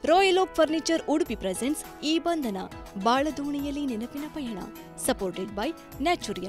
Royal Oak furniture Udupi presents ಈ ಬಂಧನ ಬಾಳದೋಣಿಯಲ್ಲಿ ನೆನಪಿನ ಪಯಣ supported by Naturia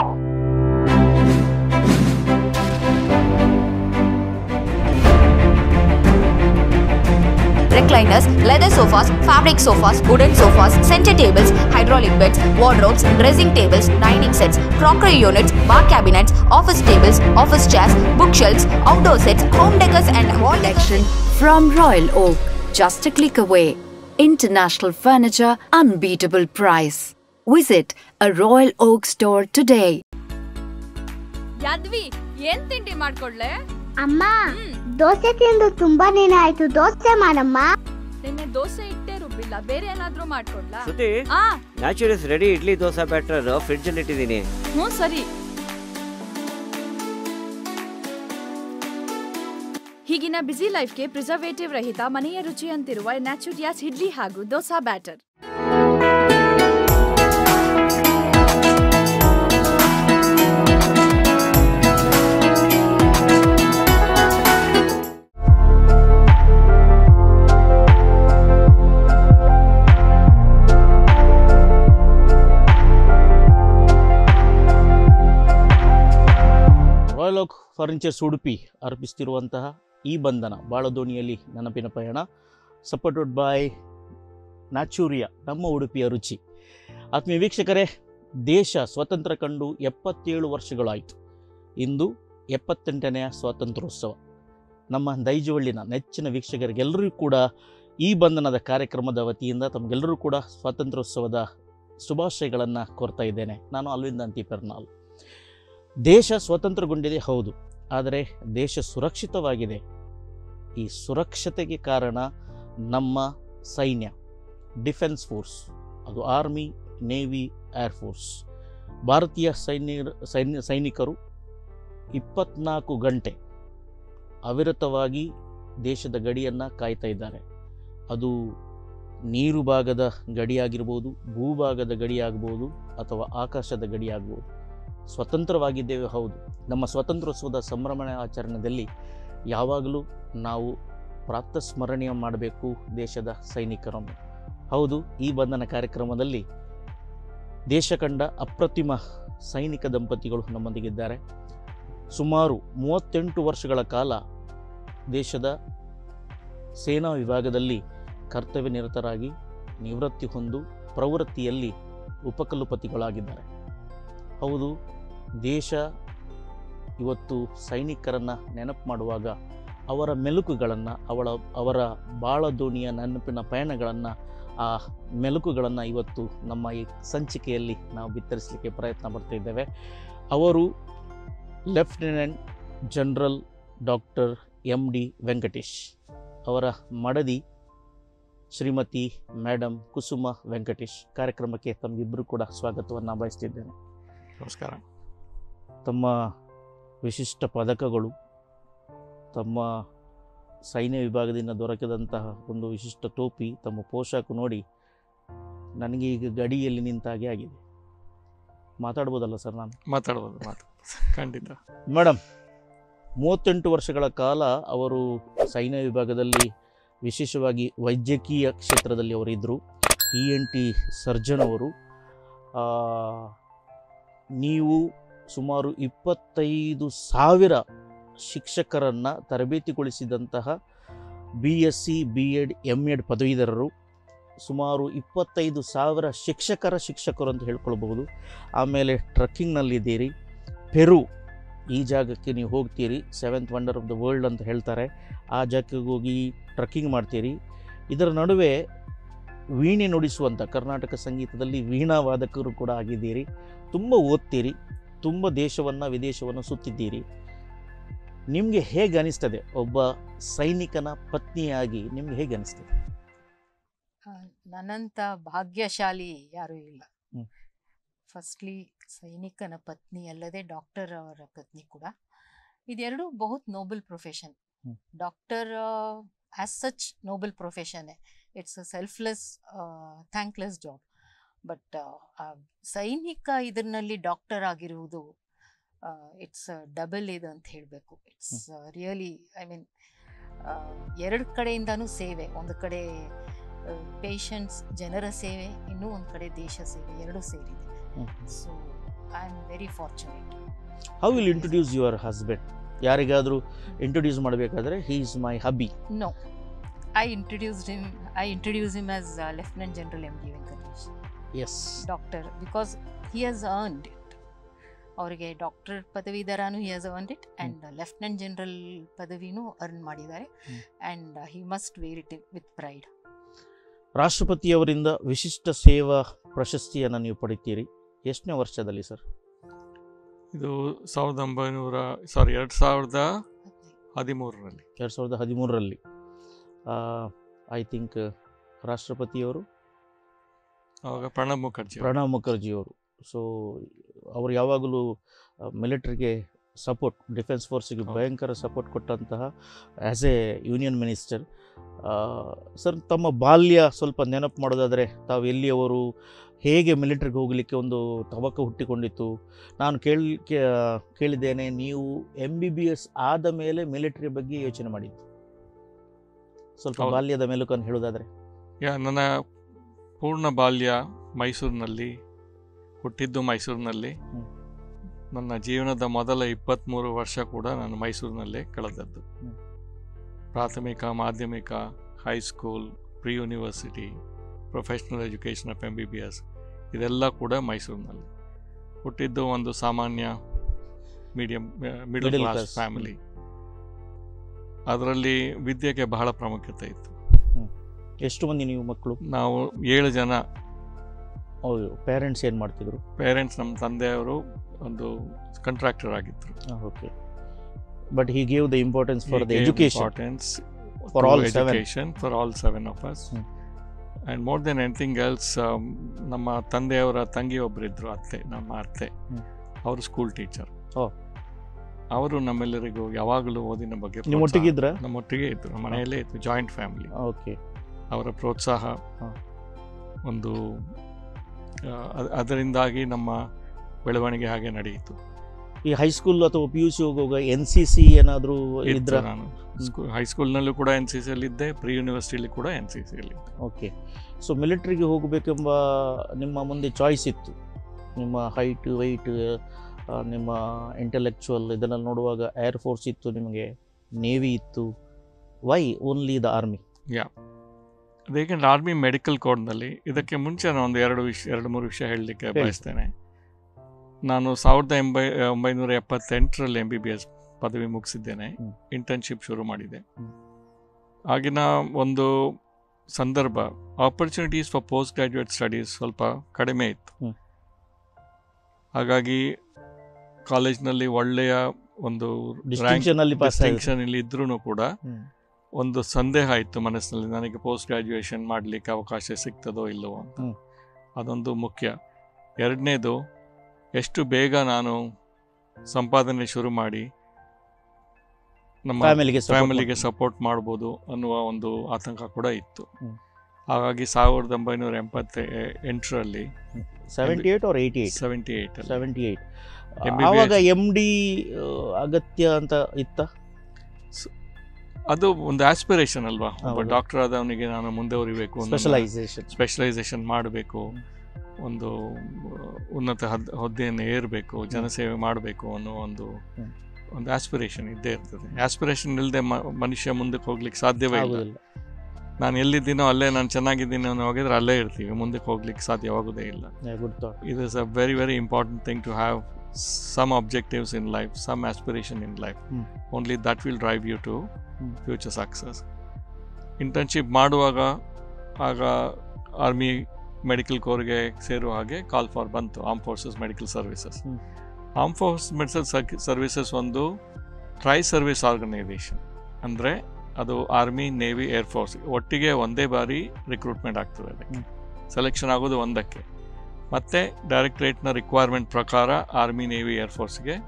recliners, leather sofas, fabric sofas, wooden sofas, center tables, hydraulic beds, wardrobes, dressing tables, dining sets, crockery units, bar cabinets, office tables, office chairs, bookshelves, outdoor sets, home decors and wall collection from Royal Oak, just a click away. International furniture, unbeatable price. Visit a Royal Oak store today. Yadvi ಏನ್ ತಿಂಡಿ ಮಾಡ್ಕೊಡ್ಲೆ ಅಮ್ಮ ದೋಸೆ ತಿಂದು ತುಂಬಾ ದಿನ ಆಯ್ತು ದೋಸೆ ಮಾಡಮ್ಮ ನಿನ್ನೆ ದೋಸೆ ಇಟ್ಟೇ ರುಬ್ಬಿಲ್ಲ ಬೇರೆ ಏನಾದ್ರೂ ಮಾಡ್ಕೊಡ್ಲಾ ಶ್ರುತಿ ಆ naturals ready idli dosa batter fridge ಅಲ್ಲಿ ಇಟ್ಟಿದ್ದೀನಿ ಹ್ಞೂ ಸರಿ ಹೀಗಿನ ಬ್ಯುಸಿ ಲೈಫ್ಗೆ ಪ್ರಿಸರ್ವೇಟಿವ್ ರಹಿತ ಮನೆಯ ರುಚಿ ಅಂತಿರುವ ನ್ಯಾಚುರಿಯಾಸ್ ಇಡ್ಲಿ ಹಾಗೂ dosa batter Royal Oak furnitures Udupi ಅರ್ಪಿಸ್ತಿರುವಂತಹ ಈ ಬಂಧನ ಬಾಳದೋಣಿಯಲ್ಲಿ ನೆನಪಿನ ಪಯಣ ಸಪೋರ್ಟೆಡ್ ಬೈ ನ್ಯಾಚುರಿಯಾ ನಮ್ಮ ಉಡುಪಿಯ ರುಚಿ ಆತ್ಮೀಯ ವೀಕ್ಷಕರೇ ದೇಶ ಸ್ವತಂತ್ರ ಕಂಡು ಎಪ್ಪತ್ತೇಳು ವರ್ಷಗಳಾಯಿತು ಇಂದು ಎಪ್ಪತ್ತೆಂಟನೆಯ ಸ್ವಾತಂತ್ರ್ಯೋತ್ಸವ ನಮ್ಮ ದೈಜವಳ್ಳಿನ ನೆಚ್ಚಿನ ವೀಕ್ಷಕರಿಗೆಲ್ಲರಿಗೂ ಕೂಡ ಈ ಬಂಧನದ ಕಾರ್ಯಕ್ರಮದ ವತಿಯಿಂದ ತಮಗೆಲ್ಲರೂ ಕೂಡ ಸ್ವಾತಂತ್ರ್ಯೋತ್ಸವದ ಶುಭಾಶಯಗಳನ್ನು ಕೋರ್ತಾ ಇದ್ದೇನೆ ನಾನು ಅಲ್ವಿಂದ ಅಂತಿ ಪೆರ್ನಾಲ್ ದೇಶ ಸ್ವತಂತ್ರಗೊಂಡಿದೆ ಹೌದು ಆದರೆ ದೇಶ ಸುರಕ್ಷಿತವಾಗಿದೆ ಈ ಸುರಕ್ಷತೆಗೆ ಕಾರಣ ನಮ್ಮ ಸೈನ್ಯ ಡಿಫೆನ್ಸ್ ಫೋರ್ಸ್ ಅದು ಆರ್ಮಿ ನೇವಿ ಏರ್ಫೋರ್ಸ್ ಭಾರತೀಯ ಸೈನ್ಯ ಸೈನ್ಯ ಸೈನಿಕರು ಇಪ್ಪತ್ನಾಲ್ಕು ಗಂಟೆ ಅವಿರತವಾಗಿ ದೇಶದ ಗಡಿಯನ್ನು ಕಾಯ್ತಾ ಇದ್ದಾರೆ ಅದು ನೀರು ಭಾಗದ ಗಡಿಯಾಗಿರ್ಬೋದು ಭೂಭಾಗದ ಗಡಿಯಾಗ್ಬೋದು ಅಥವಾ ಆಕಾಶದ ಗಡಿಯಾಗ್ಬೋದು ಸ್ವತಂತ್ರವಾಗಿದ್ದೇವೆ ಹೌದು ನಮ್ಮ ಸ್ವಾತಂತ್ರ್ಯೋತ್ಸವದ ಸಂಭ್ರಮಣ ಆಚರಣೆಯಲ್ಲಿ ಯಾವಾಗಲೂ ನಾವು ಪ್ರಾತಸ್ಮರಣೀಯ ಮಾಡಬೇಕು ದೇಶದ ಸೈನಿಕರನ್ನು ಹೌದು ಈ ಬಂಧನ ಕಾರ್ಯಕ್ರಮದಲ್ಲಿ ದೇಶ ಕಂಡ ಅಪ್ರತಿಮ ಸೈನಿಕ ದಂಪತಿಗಳು ನಮ್ಮೊಂದಿಗಿದ್ದಾರೆ ಸುಮಾರು ಮೂವತ್ತೆಂಟು ವರ್ಷಗಳ ಕಾಲ ದೇಶದ ಸೇನಾ ವಿಭಾಗದಲ್ಲಿ ಕರ್ತವ್ಯ ನಿರತರಾಗಿ ನಿವೃತ್ತಿ ಹೊಂದು ಪ್ರವೃತ್ತಿಯಲ್ಲಿ ಉಪಕುಲಪತಿಗಳಾಗಿದ್ದಾರೆ ಹೌದು ದೇಶ ಇವತ್ತು ಸೈನಿಕರನ್ನು ನೆನಪು ಮಾಡುವಾಗ ಅವರ ಮೆಲುಕುಗಳನ್ನು ಅವಳ ಅವರ ಬಾಳ ದೋಣಿಯ ನೆನಪಿನ ಪಯಣಗಳನ್ನು ಆ ಮೆಲುಕುಗಳನ್ನು ಇವತ್ತು ನಮ್ಮ ಈ ಸಂಚಿಕೆಯಲ್ಲಿ ನಾವು ಬಿತ್ತರಿಸಲಿಕ್ಕೆ ಪ್ರಯತ್ನ ಪಡ್ತಾ ಇದ್ದೇವೆ ಅವರು lieutenant general doctor M D Venkatesh ಅವರ ಮಡದಿ ಶ್ರೀಮತಿ ಮೇಡಮ್ ಕುಸುಮ ವೆಂಕಟೇಶ್ ಕಾರ್ಯಕ್ರಮಕ್ಕೆ ತಮಗಿಬ್ಬರು ಕೂಡ ಸ್ವಾಗತವನ್ನು ಬಯಸ್ತಿದ್ದೇನೆ ನಮಸ್ಕಾರ ತಮ್ಮ ವಿಶಿಷ್ಟ ಪದಕಗಳು ತಮ್ಮ ಸೈನ್ಯ ವಿಭಾಗದಿಂದ ದೊರಕಿದಂತಹ ಒಂದು ವಿಶಿಷ್ಟ ಟೋಪಿ ತಮ್ಮ ಪೋಷಾಕು ನೋಡಿ ನನಗೆ ಈಗ ಗಡಿಯಲ್ಲಿ ನಿಂತಾಗೆ ಆಗಿದೆ ಮಾತಾಡ್ಬೋದಲ್ಲ ಸರ್ ನಾನು ಮಾತಾಡ್ಬೋದು ಮಾತು ಖಂಡಿತ ಮೇಡಮ್ ಮೂವತ್ತೆಂಟು ವರ್ಷಗಳ ಕಾಲ ಅವರು ಸೈನ್ಯ ವಿಭಾಗದಲ್ಲಿ ವಿಶೇಷವಾಗಿ ವೈದ್ಯಕೀಯ ಕ್ಷೇತ್ರದಲ್ಲಿ ಅವರಿದ್ದರು ಇ ಎನ್ ಟಿ ಸರ್ಜನ್ ಅವರು ಆ, ನೀವು ಸುಮಾರು ಇಪ್ಪತ್ತೈದು ಸಾವಿರ ಶಿಕ್ಷಕರನ್ನು ತರಬೇತಿಗೊಳಿಸಿದಂತಹ B S C B Ed M Ed ಪದವೀಧರರು ಸುಮಾರು ಇಪ್ಪತ್ತೈದು ಸಾವಿರ ಶಿಕ್ಷಕರ ಶಿಕ್ಷಕರು ಅಂತ ಹೇಳ್ಕೊಳ್ಬಹುದು ಆಮೇಲೆ ಟ್ರಕ್ಕಿಂಗ್ನಲ್ಲಿದ್ದೀರಿ ಪೆರು ಈ ಜಾಗಕ್ಕೆ ನೀವು ಹೋಗ್ತೀರಿ seventh wonder of the world ಅಂತ ಹೇಳ್ತಾರೆ ಆ ಜಾಗಕ್ಕೆ ಹೋಗಿ ಟ್ರಕ್ಕಿಂಗ್ ಮಾಡ್ತೀರಿ ಇದರ ನಡುವೆ ವೀಣೆ ನುಡಿಸುವಂಥ ಕರ್ನಾಟಕ ಸಂಗೀತದಲ್ಲಿ ವೀಣಾ ವಾದಕರು ಕೂಡ ಆಗಿದ್ದೀರಿ ತುಂಬ ಓದ್ತೀರಿ ತುಂಬ ದೇಶವನ್ನು ವಿದೇಶವನ್ನು ಸುತ್ತಿದ್ದೀರಿ ನಿಮಗೆ ಹೇಗೆ ಅನಿಸ್ತದೆ ಒಬ್ಬ ಸೈನಿಕನ ಪತ್ನಿಯಾಗಿ ನಿಮ್ಗೆ ಹೇಗೆ ಅನಿಸ್ತದೆ ಆ, ನನ್ನಂತ ಭಾಗ್ಯಶಾಲಿ ಯಾರೂ ಇಲ್ಲ ಹ್ಮ್. ಫಸ್ಟ್ಲಿ ಸೈನಿಕನ ಪತ್ನಿ ಅಲ್ಲದೆ ಡಾಕ್ಟರ್ ಅವರ ಪತ್ನಿ ಕೂಡ ಇದೆರಡು ಬಹುತ್ noble profession hmm. Doctor is such noble profession it's a selfless thankless job but ಸೈನಿಕ ಇದರಲ್ಲಿ ಡಾಕ್ಟರ್ ಆಗಿರುವುದು ಇಟ್ಸ್ ಡಬಲ್ ಇದು ಅಂತ ಹೇಳಬೇಕು ಇಟ್ಸ್ ರಿಯಲಿ ಐ ಮೀನ್ ಎರಡು ಕಡೆಯಿಂದನೂ ಸೇವೆ ಒಂದು ಕಡೆ ಪೇಷಂಟ್ಸ್ ಜನರ ಸೇವೆ ಇನ್ನೂ ಒಂದು ಕಡೆ ದೇಶ ಸೇವೆ ಎರಡೂ ಸೇರಿದೆ so I am very fortunate how will introduce your husband ಯಾರಿಗಾದರೂ ಇಂಟ್ರೊಡ್ಯೂಸ್ ಮಾಡಬೇಕಾದ್ರೆ he is my hubby no I introduced him I introduce him as lieutenant general M D Venkatesh as doctor because he has earned it ಅವರಿಗೆ doctor ಪದವೀಧರನೂ he has earned it and lieutenant general ಪದವಿನೂ earn ಮಾಡಿದ್ದಾರೆ and he must wear it with pride ರಾಷ್ಟ್ರಪತಿಯವರಿಂದ ವಿಶಿಷ್ಟ ಸೇವಾ ಪ್ರಶಸ್ತಿಯನ್ನು ನೀವು ಪಡಿತೀರಿ ಎಷ್ಟನೇ ವರ್ಷದಲ್ಲಿ ಸರ್ ಇದು ಸಾವಿರದ ಒಂಬೈನೂರ ಸಾರಿ ಎರಡು ಸಾವಿರದ ಹದಿಮೂರರಲ್ಲಿ ಎರಡು ಸಾವಿರದ ಹದಿಮೂರರಲ್ಲಿ ಐ ಥಿಂಕ್ ರಾಷ್ಟ್ರಪತಿಯವರು ಆವಾಗ ಪ್ರಣಬ್ ಮುಖರ್ಜಿ ಅವರು. ಪ್ರಣಬ್ ಮುಖರ್ಜಿಯವರು ಸೊ ಅವರು ಯಾವಾಗಲೂ ಮಿಲಿಟ್ರಿಗೆ ಸಪೋರ್ಟ್ ಡಿಫೆನ್ಸ್ ಫೋರ್ಸಿಗೆ ಭಯಂಕರ ಸಪೋರ್ಟ್ ಕೊಟ್ಟಂತಹ as a union minister sir ತಮ್ಮ ಬಾಲ್ಯ ಸ್ವಲ್ಪ ನೆನಪು ಮಾಡೋದಾದರೆ ತಾವು ಎಲ್ಲಿಯವರು ಹೇಗೆ ಮಿಲಿಟ್ರಿಗೆ ಹೋಗಲಿಕ್ಕೆ ಒಂದು ತವಕ ಹುಟ್ಟಿಕೊಂಡಿತ್ತು ನಾನು ಕೇಳಿ ಕೇ- ಕೇಳಿದ್ದೇನೆ ನೀವು ಎಮ್ ಬಿ ಬಿ ಎಸ್ ಆದ ಮೇಲೆ ಮಿಲಿಟ್ರಿ ಬಗ್ಗೆ ಯೋಚನೆ ಮಾಡಿದ್ದು ಸ್ವಲ್ಪ ಹೌದು. ಬಾಲ್ಯದ ಮೆಲುಕನ್ನು ಹೇಳೋದಾದರೆ ಯಾ ನನ್ನ ಪೂರ್ಣ ಬಾಲ್ಯ ಮೈಸೂರಿನಲ್ಲಿ ಹುಟ್ಟಿದ್ದು ಮೈಸೂರಿನಲ್ಲಿ ನನ್ನ ಜೀವನದ ಮೊದಲ ಇಪ್ಪತ್ತ್ಮೂರು ವರ್ಷ ಕೂಡ ನಾನು ಮೈಸೂರಿನಲ್ಲೇ ಕಳೆದದ್ದು ಪ್ರಾಥಮಿಕ ಮಾಧ್ಯಮಿಕ high school pre university professional education of M B B S ಇದೆಲ್ಲ ಕೂಡ ಮೈಸೂರಿನಲ್ಲಿ ಹುಟ್ಟಿದ್ದು ಒಂದು ಸಾಮಾನ್ಯ medium middle Middle class class. Family ಅದರಲ್ಲಿ ವಿದ್ಯೆಗೆ ಬಹಳ ಪ್ರಾಮುಖ್ಯತೆ ಇತ್ತು ಎಷ್ಟು ಮಂದಿ ನೀವು ಮಕ್ಕಳು ನಾವು ಏಳು ಜನ ಹೌದು ಪೇರೆಂಟ್ಸ್ ಏನು ಮಾಡ್ತಿದ್ರು ಪೇರೆಂಟ್ಸ್ ನಮ್ಮ ತಂದೆಯವರು ಒಂದು ಕಾಂಟ್ರಾಕ್ಟರ್ ಆಗಿದ್ದರು okay but he gave the importance for the education importance For all seven. Education for all seven of us and more than anything else ನಮ್ಮ ತಂದೆಯವರ ತಂಗಿ ಒಬ್ಬರಿದ್ರು ಅತ್ತೆ ನಮ್ಮ ಅತ್ತೆ ಅವರು ಸ್ಕೂಲ್ ಟೀಚರ್ ಓ. ಅವರು ನಮ್ಮೆಲ್ಲರಿಗೂ ಯಾವಾಗಲೂ ಓದಿನ ಬಗ್ಗೆ ನಿಮ್ಮ ಪ್ರೋತ್ಸಾಹ- ಒಟ್ಟಿಗಿದ್ರಾ? ನಮ್ಮೊಟ್ಟಿಗೆ ಇದ್ರು ನಮ್ಮ ಮನೆಯಲ್ಲೇ ಇತ್ತು ಜಾಯಿಂಟ್ ಫ್ಯಾಮಿಲಿ ಓಕೆ ಅವರ ಪ್ರೋತ್ಸಾಹ ಒಂದು ಆ, ಅದ್- ಅದರಿಂದಾಗಿ ನಮ್ಮ ಬೆಳವಣಿಗೆ ಹಾಗೆ ನಡೆಯಿತು ಈ ಹೈಸ್ಕೂಲ್ ಅಥವಾ ಪಿ ಯು ಸಿ ಹೋಗುವಾಗ ಎನ್ ಸಿ ಸಿ ಏನಾದರೂ ಇತ್ತು ಇದ್ರ ನಾನು ಸ್ಕೂ- ಹೈಸ್ಕೂಲ್ನಲ್ಲೂ ಕೂಡ ಎನ್ ಸಿ ಸಿಯಲ್ಲಿದ್ದೆ ಪ್ರಿ ಯೂನಿವರ್ಸಿಟಿಲಿ ಕೂಡ ಎನ್ ಸಿ ಸಿಯಲ್ಲಿದ್ದೆ ಓಕೆ ಸೊ ಮಿಲಿಟ್ರಿಗೆ ಹೋಗಬೇಕೆಂಬ ನಿಮ್ಮ ಮುಂದೆ ಚಾಯ್ಸ್ ಇತ್ತು ನಿಮ್ಮ ಹೈಟ್ ವೆಯ್ಟ್ ನಿಮ್ಮ ಇಂಟೆಲೆಕ್ಚುವಲ್ ಇದನ್ನೆಲ್ಲ ನೋಡುವಾಗ ಏರ್ ಫೋರ್ಸ್ ಇತ್ತು ನಿಮಗೆ ನೇವಿ ಇತ್ತು why only the army yeah ಅದೇಕೆಂದ್ರೆ ಆರ್ಮಿ ಮೆಡಿಕಲ್ ಕೋಡ್ನಲ್ಲಿ ಇದಕ್ಕೆ ಮುಂಚೆ ನಾನು ಒಂದು ಎರಡು ವಿಷಯ ಎರಡು ಮೂರು ವಿಷಯ ಹೇಳಲಿಕ್ಕೆ ಹೇಳಿ. ಬಯಸ್ತೇನೆ ನಾನು ಸಾವಿರದ ಎಂಬೈ ಒಂಬೈನೂರ ಎಪ್ಪತ್ತೆಂಟರಲ್ಲಿ ಎಂ ಬಿ ಬಿ ಎಸ್ ಪದವಿ ಮುಗಿಸಿದ್ದೇನೆ ಇಂಟರ್ನ್ಶಿಪ್ ಶುರು ಮಾಡಿದೆ ಆಗಿನ ಒಂದು ಸಂದರ್ಭ opportunities for post graduate studies ಸ್ವಲ್ಪ ಕಡಿಮೆ ಇತ್ತು ಹಾಗಾಗಿ ಕಾಲೇಜ್ನಲ್ಲಿ ಒಳ್ಳೆಯ ಒಂದು Distinction ಅಲ್ಲಿ pass ಆಗಿದೆ. ಡಿಸ್ಟಿಂಕ್ಷನ್ ಇಲ್ಲಿ ಇದ್ರೂ ಕೂಡ ಹ್ಮ್. ಒಂದು ಸಂದೇಹ ಇತ್ತು ಮನಸ್ಸಿನಲ್ಲಿ ನನಗೆ ಪೋಸ್ಟ್ ಗ್ರಾಜ್ಯುಯೇಷನ್ ಮಾಡಲಿಕ್ಕೆ ಅವಕಾಶ ಸಿಗ್ತದೋ ಇಲ್ಲವೋ ಅಂತ ಹ್ಮ್. ಅದೊಂದು ಮುಖ್ಯ ಎರಡನೇದು ಎಷ್ಟು ಬೇಗ ನಾನು ಸಂಪಾದನೆ ಶುರು ಮಾಡಿ ನಮ್ಮ Family-ಗೆ support ಫ್ಯಾಮಿಲಿಗೆ ಸಪೋರ್ಟ್ ಮಾಡ್ಬೋದು ಅನ್ನುವ ಒಂದು ಆತಂಕ ಕೂಡ ಇತ್ತು ಹ್ಮ್. ಹಾಗಾಗಿ ಸಾವಿರದ ಒಂಬೈನೂರ ಎಂಬತ್ತ ಎಂಟರಲ್ಲಿ ಸೆವೆಂಟಿ ಏಟ್ ಅವ್ರ eighty eight seventy eight seventy eight MBBS. ಆವಾಗ ಎಮ್ ಡಿ ಅಗತ್ಯ ಅಂತ ಇತ್ತ ಅದು ಒಂದು ಆಸ್ಪಿರೇಷನ್ ಅಲ್ವಾ ಒಬ್ಬ ಹೌದು. ಡಾಕ್ಟರ್ ಆದವನಿಗೆ ನಾನು ಮುಂದೆ ಉರಿಬೇಕು Specialization. ಸ್ಪೆಷಲೈಸೇಷನ್ ಮಾಡಬೇಕು ಒಂದು ಉನ್ನತ ಹದ್ ಹುದ್ದೆಯನ್ನು ಏರಬೇಕು ಜನಸೇವೆ ಮಾಡಬೇಕು ಅನ್ನೋ ಒಂದು ಹ್ಮ್. ಒಂದು ಆಸ್ಪಿರೇಷನ್ ಇದ್ದೇ ಇರ್ತದೆ ಆಸ್ಪಿರೇಷನ್ ಇಲ್ಲದೆ ಮನುಷ್ಯ ಮುಂದಕ್ಕೆ ಹೋಗ್ಲಿಕ್ಕೆ ಸಾಧ್ಯವೇ ಇಲ್ಲ ಆಗುದಿಲ್ಲ. ನಾನು ಎಲ್ಲಿದ್ದೀನೋ ಅಲ್ಲೇ ನಾನು ಚೆನ್ನಾಗಿದ್ದೀನಿ ಅನ್ನೋ ಹೋಗಿದ್ರೆ ಅಲ್ಲೇ ಇರ್ತೀವಿ ಮುಂದಕ್ಕೆ ಹೋಗ್ಲಿಕ್ಕೆ ಸಾಧ್ಯವಾಗೋದೇ ಇಲ್ಲ good thought it is a very very important thing to have some objectives in life some aspiration in life Hmm. only that will drive you to Hmm. future success internship ಮಾಡುವಾಗ ಆಗ ಆರ್ಮಿ ಮೆಡಿಕಲ್ ಕೋರ್ಗೆ ಸೇರುವ ಹಾಗೆ call for ಬಂತು armed forces medical services hmm. Armed force medical services ಒಂದು tri service organisation ಅಂದರೆ ಅದು army navy air force ಒಟ್ಟಿಗೆ ಒಂದೇ ಬಾರಿ ರಿಕ್ರೂಟ್ಮೆಂಟ್ ಆಗ್ತದೆ ಅದಕ್ಕೆ ಸೆಲೆಕ್ಷನ್ ಆಗೋದು ಒಂದಕ್ಕೆ ಮತ್ತು ಡೈರೆಕ್ಟ್ರೇಟ್ನ ರಿಕ್ವೈರ್ಮೆಂಟ್ ಪ್ರಕಾರ ಆರ್ಮಿ ನೇವಿ ಏರ್ಫೋರ್ಸ್ಗೆ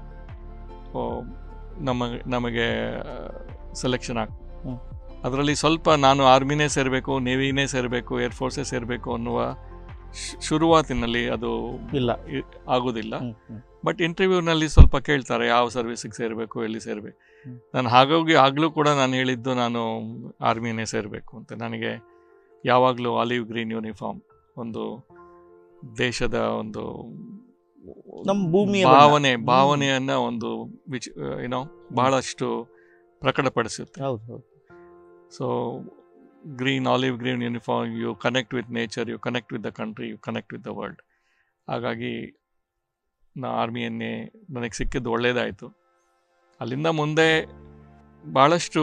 ನಮಗೆ ನಮಗೆ ಸೆಲೆಕ್ಷನ್ ಆಗ ಹ್ಮ್. ಅದರಲ್ಲಿ ಸ್ವಲ್ಪ ನಾನು ಆರ್ಮಿನೇ ಸೇರಬೇಕು ನೇವಿನೇ ಸೇರಬೇಕು ಏರ್ಫೋರ್ಸೇ ಸೇರಬೇಕು ಅನ್ನುವ ಶ್- ಶುರುವಾತಿನಲ್ಲಿ ಅದು ಇಲ್ಲ. ಇ- ಆಗೋದಿಲ್ಲ ಹ್ಮ್, ಹ್ಮ್. ಬಟ್ ಇಂಟರ್ವ್ಯೂನಲ್ಲಿ ಸ್ವಲ್ಪ ಕೇಳ್ತಾರೆ ಯಾವ ಸರ್ವಿಸಿಗೆ ಸೇರಬೇಕು ಎಲ್ಲಿ ಸೇರಬೇಕು ನಾನು ಹಾಗಾಗಿ ಆಗಲೂ ಕೂಡ ನಾನು ಹೇಳಿದ್ದು ನಾನು ಆರ್ಮಿನೇ ಸೇರಬೇಕು ಅಂತ ನನಗೆ ಯಾವಾಗಲೂ ಆಲಿವ್ ಗ್ರೀನ್ ಯೂನಿಫಾರ್ಮ್ ಒಂದು ದೇಶದ ಒಂದು ನಮ್ಮ ಭೂಮಿಯ ಬಣ್ಣ. ಭಾವನೆ ಹ್ಮ್. ಭಾವನೆಯನ್ನ ಒಂದು ವಿಚ್ ಏನೋ ಬಹಳಷ್ಟು ಪ್ರಕಟಪಡಿಸುತ್ತೆ ಹೌದು ಹೌದು so green olive green uniform you connect with nature you connect with the country you connect with the world ಹಾಗಾಗಿ ನಾ ಆರ್ಮಿಯನ್ನೇ ನನಗೆ ಸಿಕ್ಕಿದ್ದು ಒಳ್ಳೆಯದಾಯಿತು ಅಲ್ಲಿಂದ ಮುಂದೆ ಭಾಳಷ್ಟು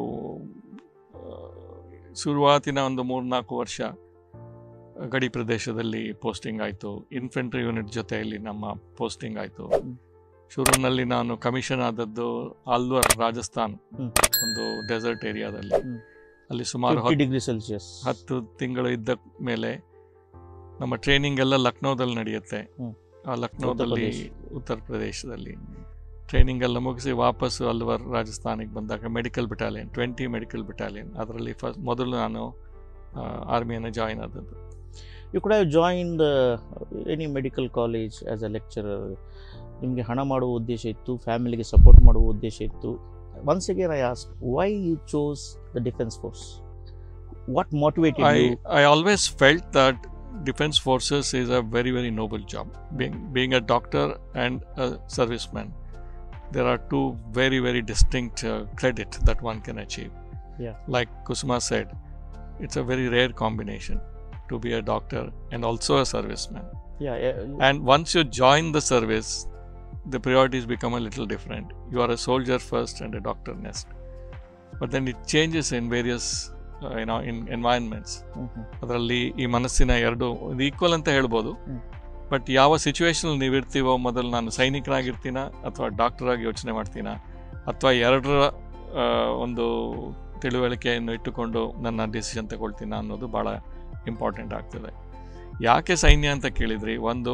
ಆ, ಶುರುವಾತಿನ ಒಂದು ಮೂರ್ನಾಲ್ಕು ವರ್ಷ ಗಡಿ ಪ್ರದೇಶದಲ್ಲಿ ಪೋಸ್ಟಿಂಗ್ ಆಯಿತು ಇನ್ಫೆಂಟ್ರಿ ಯೂನಿಟ್ ಜೊತೆಯಲ್ಲಿ ನಮ್ಮ ಪೋಸ್ಟಿಂಗ್ ಆಯಿತು ಶುರುವಿನಲ್ಲಿ ನಾನು ಕಮಿಷನ್ ಆದದ್ದು ಅಲ್ವರ್ ರಾಜಸ್ಥಾನ್ ಹ್ಮ್. ಒಂದು ಡೆಸರ್ಟ್ ಏರಿಯಾದಲ್ಲಿ ಹ್ಮ್. ಅಲ್ಲಿ ಸುಮಾರು ಫಿಫ್ಟಿ ಹತ್ತು ಡಿಗ್ರಿ ಸೆಲ್ಸಿಯಸ್ ಹತ್ತು ತಿಂಗಳು ಇದ್ದ ಮೇಲೆ ನಮ್ಮ ಟ್ರೈನಿಂಗ್ ಎಲ್ಲ ಲಕ್ನೋದಲ್ಲಿ ನಡೆಯುತ್ತೆ ಹ್ಮ್. ಆ ಲಕ್ನೋದಲ್ಲಿ ಪ್ರದೇಶ್. ಉತ್ತರ ಪ್ರದೇಶದಲ್ಲಿ ಟ್ರೈನಿಂಗ್ ಎಲ್ಲ ಮುಗಿಸಿ ವಾಪಸ್ ಅಲ್ವರ್ ರಾಜಸ್ಥಾನಿಗೆ ಬಂದಾಗ medical battalion twenty medical battalion ಅದರಲ್ಲಿ ಫಸ್ಟ್ ಮೊದಲು ನಾನು ಆರ್ಮಿಯನ್ನು ಜಾಯಿನ್ ಆದದ್ದು you could have join the any medical college as a lecturer ನಿಮಗೆ ಹಣ ಮಾಡುವ ಉದ್ದೇಶ ಇತ್ತು ಫ್ಯಾಮಿಲಿಗೆ ಸಪೋರ್ಟ್ ಮಾಡುವ ಉದ್ದೇಶ ಇತ್ತು once again I ask why you chose the defence force what motivated I, you I always felt that defense forces is a very very noble job being being a doctor and a serviceman there are two very very distinct uh, credit that one can achieve Yeah. like kusuma said it's a very rare combination to be a doctor and also a serviceman yeah and once you join the service the priorities become a little different you are a soldier first and a doctor next but then it changes in various uh, you know in environments ಅದರಲ್ಲಿ ಈ ಮನಸ್ಸಿನ ಎರಡು equal ಅಂತ ಹೇಳ್ಬೋದು ಹ್ಮ್. But ಯಾವ situation ನೀವು ಇರ್ತೀವೋ ಮೊದಲು ನಾನು ಸೈನಿಕನಾಗಿರ್ತೀನ ಅಥವಾ ಡಾಕ್ಟರ್ ಆಗಿ ಯೋಚನೆ ಮಾಡ್ತೀನ ಅಥವಾ ಎರಡರ ಆ, ಒಂದು ತಿಳುವಳಿಕೆಯನ್ನು ಇಟ್ಟುಕೊಂಡು ನನ್ನ ಡಿಸಿಷನ್ ತಗೊಳ್ತೀನ ಅನ್ನೋದು ಭಾಳ ಇಂಪಾರ್ಟೆಂಟ್ ಆಗ್ತದೆ ಯಾಕೆ ಸೈನ್ಯ ಅಂತ ಕೇಳಿದ್ರಿ ಒಂದು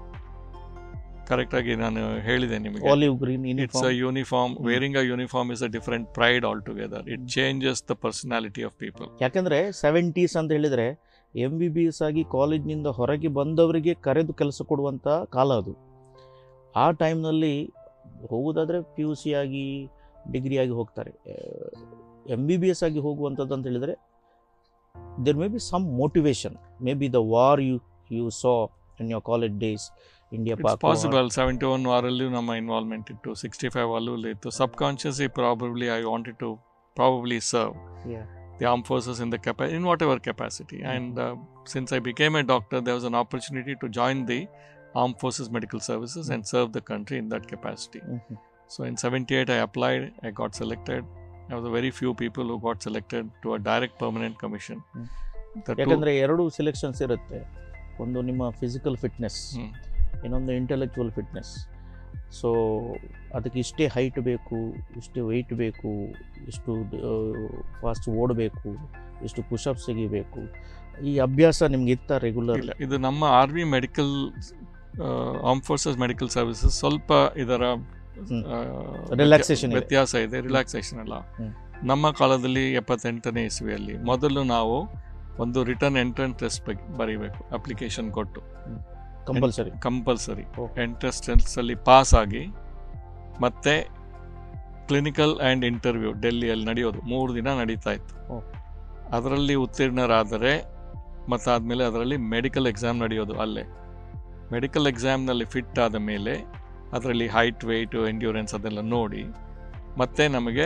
ಕರೆಕ್ಟಾಗಿ ನಾನು ಹೇಳಿದೆ ನಿಮಗೆ olive green it's a uniform wearing a uniform is a different pride all together it changes the personality of people ಯಾಕಂದರೆ ಸೆವೆಂಟೀಸ್ ಅಂತ ಹೇಳಿದರೆ ಎಮ್ ಬಿ ಬಿ ಎಸ್ ಆಗಿ ಕಾಲೇಜ್ನಿಂದ ಹೊರಗೆ ಬಂದವರಿಗೆ ಕರೆದು ಕೆಲಸ ಕೊಡುವಂಥ ಕಾಲ ಅದು ಆ ಟೈಮ್ನಲ್ಲಿ ಹೋಗೋದಾದರೆ ಪಿ ಯು ಸಿ ಆಗಿ ಡಿಗ್ರಿ ಆಗಿ ಹೋಗ್ತಾರೆ ಎಮ್ ಬಿ ಬಿ ಎಸ್ ಆಗಿ ಹೋಗುವಂಥದ್ದು ಅಂತ ಹೇಳಿದರೆ there may be some motivation maybe the war you you saw in your college days India it's possible seventy one ವಾರಲ್ಲೂ ನಮ್ಮ ಇನ್ವಾಲ್ವ್ಮೆಂಟ್ ಇತ್ತು ಸಿಕ್ಸ್ಟಿ ಫೈವ್ ಅಲ್ಲೂ ಇತ್ತು subconsciously probably I wanted to probably serve Yeah. the armed forces in the capa- in whatever capacity and uh, since i became a doctor there was an opportunity to join the armed forces medical services and serve the country in that capacity so in 78 i applied i got selected i was a very few people who got selected to a direct permanent commission hmm. The two- ಯಾಕಂದರೆ ಎರಡು selections ಇರುತ್ತೆ ಒಂದು ನಿಮ್ಮ physical fitness ಹ್ಮ್. ಇನ್ನೊಂದು intellectual fitness so ಅದಕ್ಕೆ ಇಷ್ಟೇ height ಬೇಕು ಇಷ್ಟೇ ವೆಯ್ಟ್ ಬೇಕು ಇಷ್ಟು ಫಾಸ್ಟ್ ಓಡಬೇಕು ಇಷ್ಟು ಪುಷಪ್ ತೆಗಿಬೇಕು ಈ ಅಭ್ಯಾಸ ನಿಮ್ಗೆ ಇತ್ತ ರೆಗ್ಯುಲರ್ ಇಲ್ಲ ಇದು ನಮ್ಮ army medical armed forces medical services ಸ್ವಲ್ಪ ಇದರ ಹ್ಮ್. ಆ, Relaxation ಇದೆ. ವ್ಯತ್ಯಾಸ ಇದೆ ರಿಲ್ಯಾಕ್ಸೇಷನ್ ಅಲ್ಲ ಹ್ಮ್. ನಮ್ಮ ಕಾಲದಲ್ಲಿ ಎಪ್ಪತ್ತೆಂಟನೇ ಇಸ್ವಿಯಲ್ಲಿ ಮೊದಲು ನಾವು ಒಂದು ರಿಟರ್ನ್ ಎಂಟ್ರೆನ್ಸ್ ಟೆಸ್ಟ್ ಬರೀಬೇಕು ಅಪ್ಲಿಕೇಶನ್ ಕೊಟ್ಟು ಕಂಪಲ್ಸರಿ ಕಂಪಲ್ಸರಿ ಓ. ಎಂಟ್ರೆನ್ಸ್ ಟೆಸ್ಟಲ್ಲಿ ಪಾಸ್ ಆಗಿ ಮತ್ತೆ ಕ್ಲಿನಿಕಲ್ ಆ್ಯಂಡ್ ಇಂಟರ್ವ್ಯೂ ಡೆಲ್ಲಿಯಲ್ಲಿ ನಡೆಯೋದು ಮೂರು ದಿನ ನಡೀತಾ ಇತ್ತು ಓ. ಅದರಲ್ಲಿ ಉತ್ತೀರ್ಣರಾದರೆ ಮತ್ತು ಆದಮೇಲೆ ಅದರಲ್ಲಿ ಮೆಡಿಕಲ್ ಎಕ್ಸಾಮ್ ನಡೆಯೋದು ಅಲ್ಲೇ ಮೆಡಿಕಲ್ ಎಕ್ಸಾಮ್ನಲ್ಲಿ ಫಿಟ್ ಆದ ಮೇಲೆ ಅದರಲ್ಲಿ ಹೈಟ್ ವೆಯ್ಟು ಎಂಡ್ಯೂರೆನ್ಸ್ ಅದೆಲ್ಲ ನೋಡಿ ಮತ್ತೆ ನಮಗೆ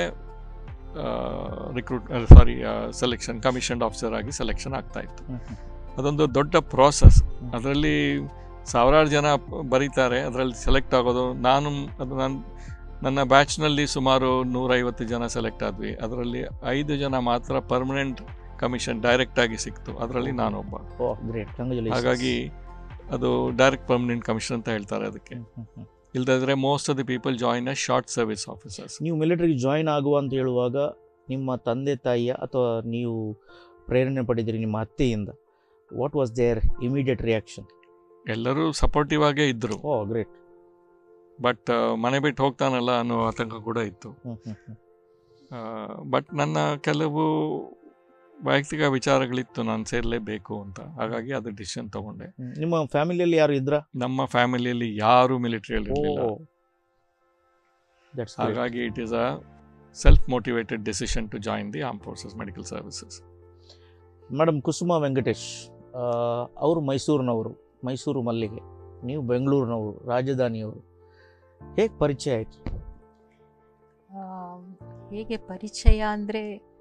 recruit sorry selection commissioned officer ಆಗಿ ಸೆಲೆಕ್ಷನ್ ಆಗ್ತಾ ಇತ್ತು ಅದೊಂದು ದೊಡ್ಡ ಪ್ರಾಸೆಸ್ ಅದರಲ್ಲಿ ಸಾವಿರಾರು ಜನ ಪ- ಬರೀತಾರೆ ಅದರಲ್ಲಿ ಸೆಲೆಕ್ಟ್ ಆಗೋದು ನಾನು ಅದು ನನ್ನ ನನ್ನ ಬ್ಯಾಚ್ನಲ್ಲಿ ಸುಮಾರು ನೂರೈವತ್ತು ಜನ ಸೆಲೆಕ್ಟ್ ಆದ್ವಿ ಅದರಲ್ಲಿ ಐದು ಜನ ಮಾತ್ರ ಪರ್ಮನೆಂಟ್ ಕಮಿಷನ್ ಡೈರೆಕ್ಟ್ ಆಗಿ ಸಿಕ್ತು ಅದರಲ್ಲಿ ನಾನೊಬ್ಬ ಓ ಗ್ರೇಟ್ ಕಂಗ್ರ್ಯಾಚುಲೇಷನ್ ಹಾಗಾಗಿ ಅದು ಡೈರೆಕ್ಟ್ ಪರ್ಮನೆಂಟ್ ಕಮಿಷನ್ ಅಂತ ಹೇಳ್ತಾರೆ ಅದಕ್ಕೆ ಇಲ್ದಿದ್ರೆ most of the people join a short service officers ನೀವು ಮಿಲಿಟರಿಗೆ ಜಾಯಿನ್ ಆಗುವ ಅಂತ ಹೇಳುವಾಗ ನಿಮ್ಮ ತಂದೆ ತಾಯಿಯ ಅಥವಾ ನೀವು ಪ್ರೇರಣೆ ಪಡೆದಿರಿ ನಿಮ್ಮ ಅತ್ತೆಯಿಂದ what was their immediate reaction ಎಲ್ಲರೂ ಸಪೋರ್ಟಿವ್ ಆಗೇ ಇದ್ರು ಓ ಗ್ರೇಟ್ ಬಟ್ ಮನೆ ಬಿಟ್ಟು ಹೋಗ್ತಾನಲ್ಲ ಅನ್ನೋ ಆತಂಕ ಕೂಡ ಇತ್ತು ಬಟ್ ನನ್ನ ಕೆಲವು ವೈಯಕ್ತಿಕ ವಿಚಾರಗಳಿತ್ತು ನಾನು ಸೇರಲೇಬೇಕು ಅಂತ ಹಾಗಾಗಿ ಅದು ಡಿಸಿಷನ್ ತಗೊಂಡೆ ನಿಮ್ಮ ಫ್ಯಾಮಿಲಿಯಲ್ಲಿ ಯಾರು ಇದ್ರ ನಮ್ಮ ಫ್ಯಾಮಿಲಿಯಲ್ಲಿ ಯಾರು ಮಿಲಿಟರಿಯಲ್ಲಿ ಇರಲಿಲ್ಲ ದಟ್ಸ್ ಹಾಗಾಗಿ it is a self motivated decision to join the armed forces medical services. Madam Kusuma Venkatesh ಆ, ಅವರು ಮೈಸೂರಿನವರು ಮೈಸೂರು ಮಲ್ಲಿಗೆ ನೀವು ಬೆಂಗಳೂರಿನವರು ರಾಜಧಾನಿಯವರು ಹೇಗೆ ಪರಿಚಯ ಆಯಿತು ಆಮ್, ಹೇಗೆ ಪರಿಚಯ ಅಂದರೆ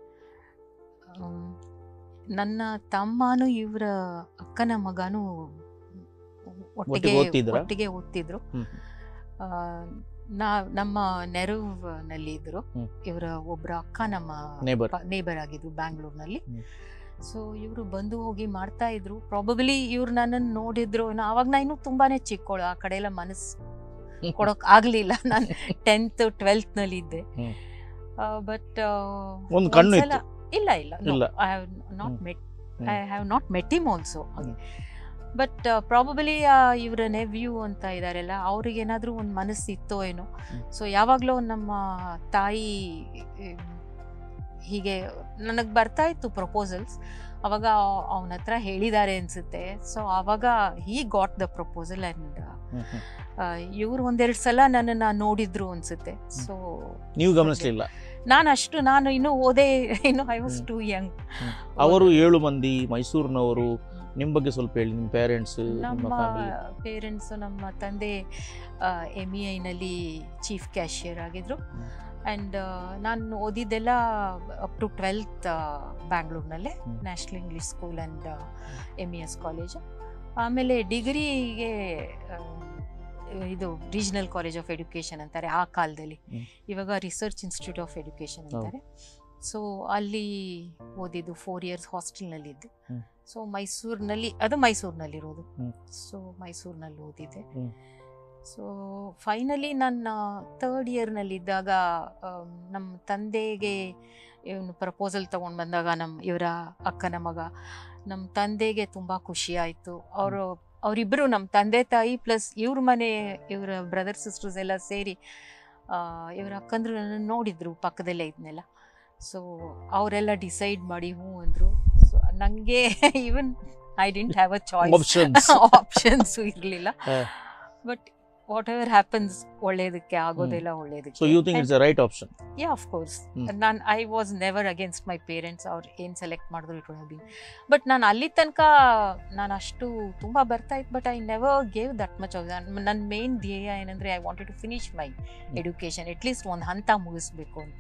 ನನ್ನ ತಮ್ಮನೂ ಇವರ ಅಕ್ಕನ ಮಗನೂ ಒಟ್ಟಿಗೆ ಒಟ್ಟಿಗೆ ಓದ್ತಿದ್ರಾ? ಒಟ್ಟಿಗೆ ಓದ್ತಿದ್ರು ಹ್ಮ್. ಆ, ನಾ ನಮ್ಮ ನೆರವಿನಲ್ಲಿ ಇದ್ರು ಹ್ಮ್. ಇವರ ಒಬ್ಬರ ಅಕ್ಕ ನಮ್ಮ Neighbor. ನೇಬರ್ ಆಗಿದ್ರು ಬ್ಯಾಂಗ್ಳೂರ್ನಲ್ಲಿ ಹ್ಮ್. ಸೊ ಇವರು ಬಂದು ಹೋಗಿ ಮಾಡ್ತಾ ಇದ್ರು ಪ್ರಾಬಬಲಿ ಇವ್ರು ನನ್ನನ್ನು ನೋಡಿದ್ರು ಏನೋ ಅವಾಗ ನಾ ಇನ್ನೂ ತುಂಬಾನೇ ಚಿಕ್ಕವಳು ಆ ಕಡೆ ಎಲ್ಲ ಮನಸ್ಸು ಕೊಡೋಕ್ ಆಗ್ಲಿಲ್ಲ ನಾನು ಟೆಂತ್ ಟ್ವೆಲ್ತ್ ನಲ್ಲಿ ಇದ್ದೆ ಹ್ಮ್. ಬಟ್ ಒಂದ್ ಕಣ್ಣು ಇತ್ತು. ಇಲ್ಲ ಇಲ್ಲ ಇಲ್ಲ. I have not hmm. Met hmm. I have not met him also hmm. But probably ಇವರ ನೆವ್ಯೂ ಅಂತ ಇದಾರೆಲ್ಲ ಅವ್ರಿಗೆ ಏನಾದರೂ ಒಂದು ಮನಸ್ಸು ಇತ್ತೋ ಏನೋ ಹ್ಮ್. ಸೊ ಯಾವಾಗಲೂ ನಮ್ಮ ತಾಯಿ ಮ್, ಹೀಗೆ ನನಗೆ ಬರ್ತಾ ಇತ್ತು ಪ್ರಪೋಸಲ್ಸ್ ಅವಾಗ ಅವನ ಹತ್ರ ಹೇಳಿದ್ದಾರೆ ಅನ್ಸುತ್ತೆ ಸೊ ಆವಾಗ he got the proposal and hmm, hmm. ಇವ್ರು ಒಂದೆರಡು ಸಲ ನನ್ನನ್ನು ನೋಡಿದ್ರು ಅನ್ಸುತ್ತೆ ಸೊ ನೀವು ಗಮನಿಸಲಿಲ್ಲ ನಾನು ಅಷ್ಟು ನಾನು ಇನ್ನೂ ಓದೇ ಇನ್ನು I was hmm. Too young ಅವರು ಏಳು ಮಂದಿ ಮೈಸೂರಿನವರು ನಿಮ್ಮ ಬಗ್ಗೆ ಸ್ವಲ್ಪ ಹೇಳಿ ನಿಮ್ಮ ಪೇರೆಂಟ್ಸ್ ನಿಮ್ಮ ನಮ್ಮ ಫ್ಯಾಮಿಲಿ ಪೇರೆಂಟ್ಸು ನಮ್ಮ ತಂದೆ ಎಮ್ ಇ ಐನಲ್ಲಿ ಚೀಫ್ ಕ್ಯಾಶಿಯರ್ ಆಗಿದ್ರು ಹ್ಮ್. ಆ್ಯಂಡ್ ನಾನು ಓದಿದ್ದೆಲ್ಲ ಅಪ್ ಟು ಟ್ವೆಲ್ತ್ ಬ್ಯಾಂಗ್ಳೂರ್ನಲ್ಲೇ hmm. National English school and M E S college ಆಮೇಲೆ ಡಿಗ್ರಿಗೆ ಇದು ರೀಜನಲ್ ಕಾಲೇಜ್ ಆಫ್ ಎಡ್ಯುಕೇಷನ್ ಅಂತಾರೆ ಆ ಕಾಲದಲ್ಲಿ ಹ್ಮ್. ಇವಾಗ ರಿಸರ್ಚ್ ಇನ್ಸ್ಟಿಟ್ಯೂಟ್ ಆಫ್ ಎಡ್ಯುಕೇಷನ್ ಹೌದು. ಅಂತಾರೆ ಸೊ ಅಲ್ಲಿ ಓದಿದ್ದು ಫೋರ್ ಇಯರ್ಸ್ ಹಾಸ್ಟೆಲ್ನಲ್ಲಿದ್ದೆ ಹ್ಮ್. ಸೊ ಮೈಸೂರಿನಲ್ಲಿ ಅದು ಮೈಸೂರಿನಲ್ಲಿರೋದು ಹ್ಮ್. ಸೊ ಮೈಸೂರಿನಲ್ಲಿ ಓದಿದ್ದೆ ಹ್ಮ್. ಸೊ ಫೈನಲಿ ನನ್ನ ಥರ್ಡ್ ಇಯರ್ನಲ್ಲಿದ್ದಾಗ ನಮ್ಮ ತಂದೆಗೆ ಇವನು ಪ್ರಪೋಸಲ್ ತೊಗೊಂಡು ಬಂದಾಗ ನಮ್ಮ ಇವರ ಅಕ್ಕನ ಮಗ ನಮ್ಮ ತಂದೆಗೆ ತುಂಬ ಖುಷಿ ಆಯಿತು ಅವರು ಅವರಿಬ್ಬರು ನಮ್ಮ ತಂದೆ ತಾಯಿ ಪ್ಲಸ್ ಇವ್ರ ಮನೆ ಇವರ ಬ್ರದರ್ ಸಿಸ್ಟರ್ಸ್ ಎಲ್ಲ ಸೇರಿ ಆ, ಇವರ ಅಕ್ಕಂದ್ರು ನನ್ನನ್ನು ನೋಡಿದ್ರು ಪಕ್ಕದಲ್ಲೇ ಇದ್ನೆಲ್ಲ ಸೊ ಅವರೆಲ್ಲ ಡಿಸೈಡ್ ಮಾಡಿ ಹ್ಞೂ ಅಂದರು ಸೊ ನನಗೆ even I didn't have a choice options options ಇರಲಿಲ್ಲ ಹಾ. ಬಟ್ ವಾಟ್ ಎವರ್ ಹ್ಯಾಪನ್ಸ್ ಒಳ್ಳೇದಕ್ಕೆ ಆಗೋದೆಲ್ಲ ಒಳ್ಳೇದಕ್ಕೆ so you think it's a right option yeah of course hmm. ನಾನು I was never against my parents ಅವ್ರು ಏನು ಸೆಲೆಕ್ಟ್ ಮಾಡಿದ್ರು ಇಟ್ ಬಿ ಬಟ್ ನಾನು ಅಲ್ಲಿ ತನಕ ನಾನು ಅಷ್ಟು ತುಂಬ ಬರ್ತಾ ಇತ್ತು but I never gave that much of ನನ್ನ ಮೇನ್ ಧ್ಯೇಯ ಏನಂದರೆ I wanted to finish my education at least ಒಂದು ಹಂತ ಮುಗಿಸ್ಬೇಕು ಅಂತ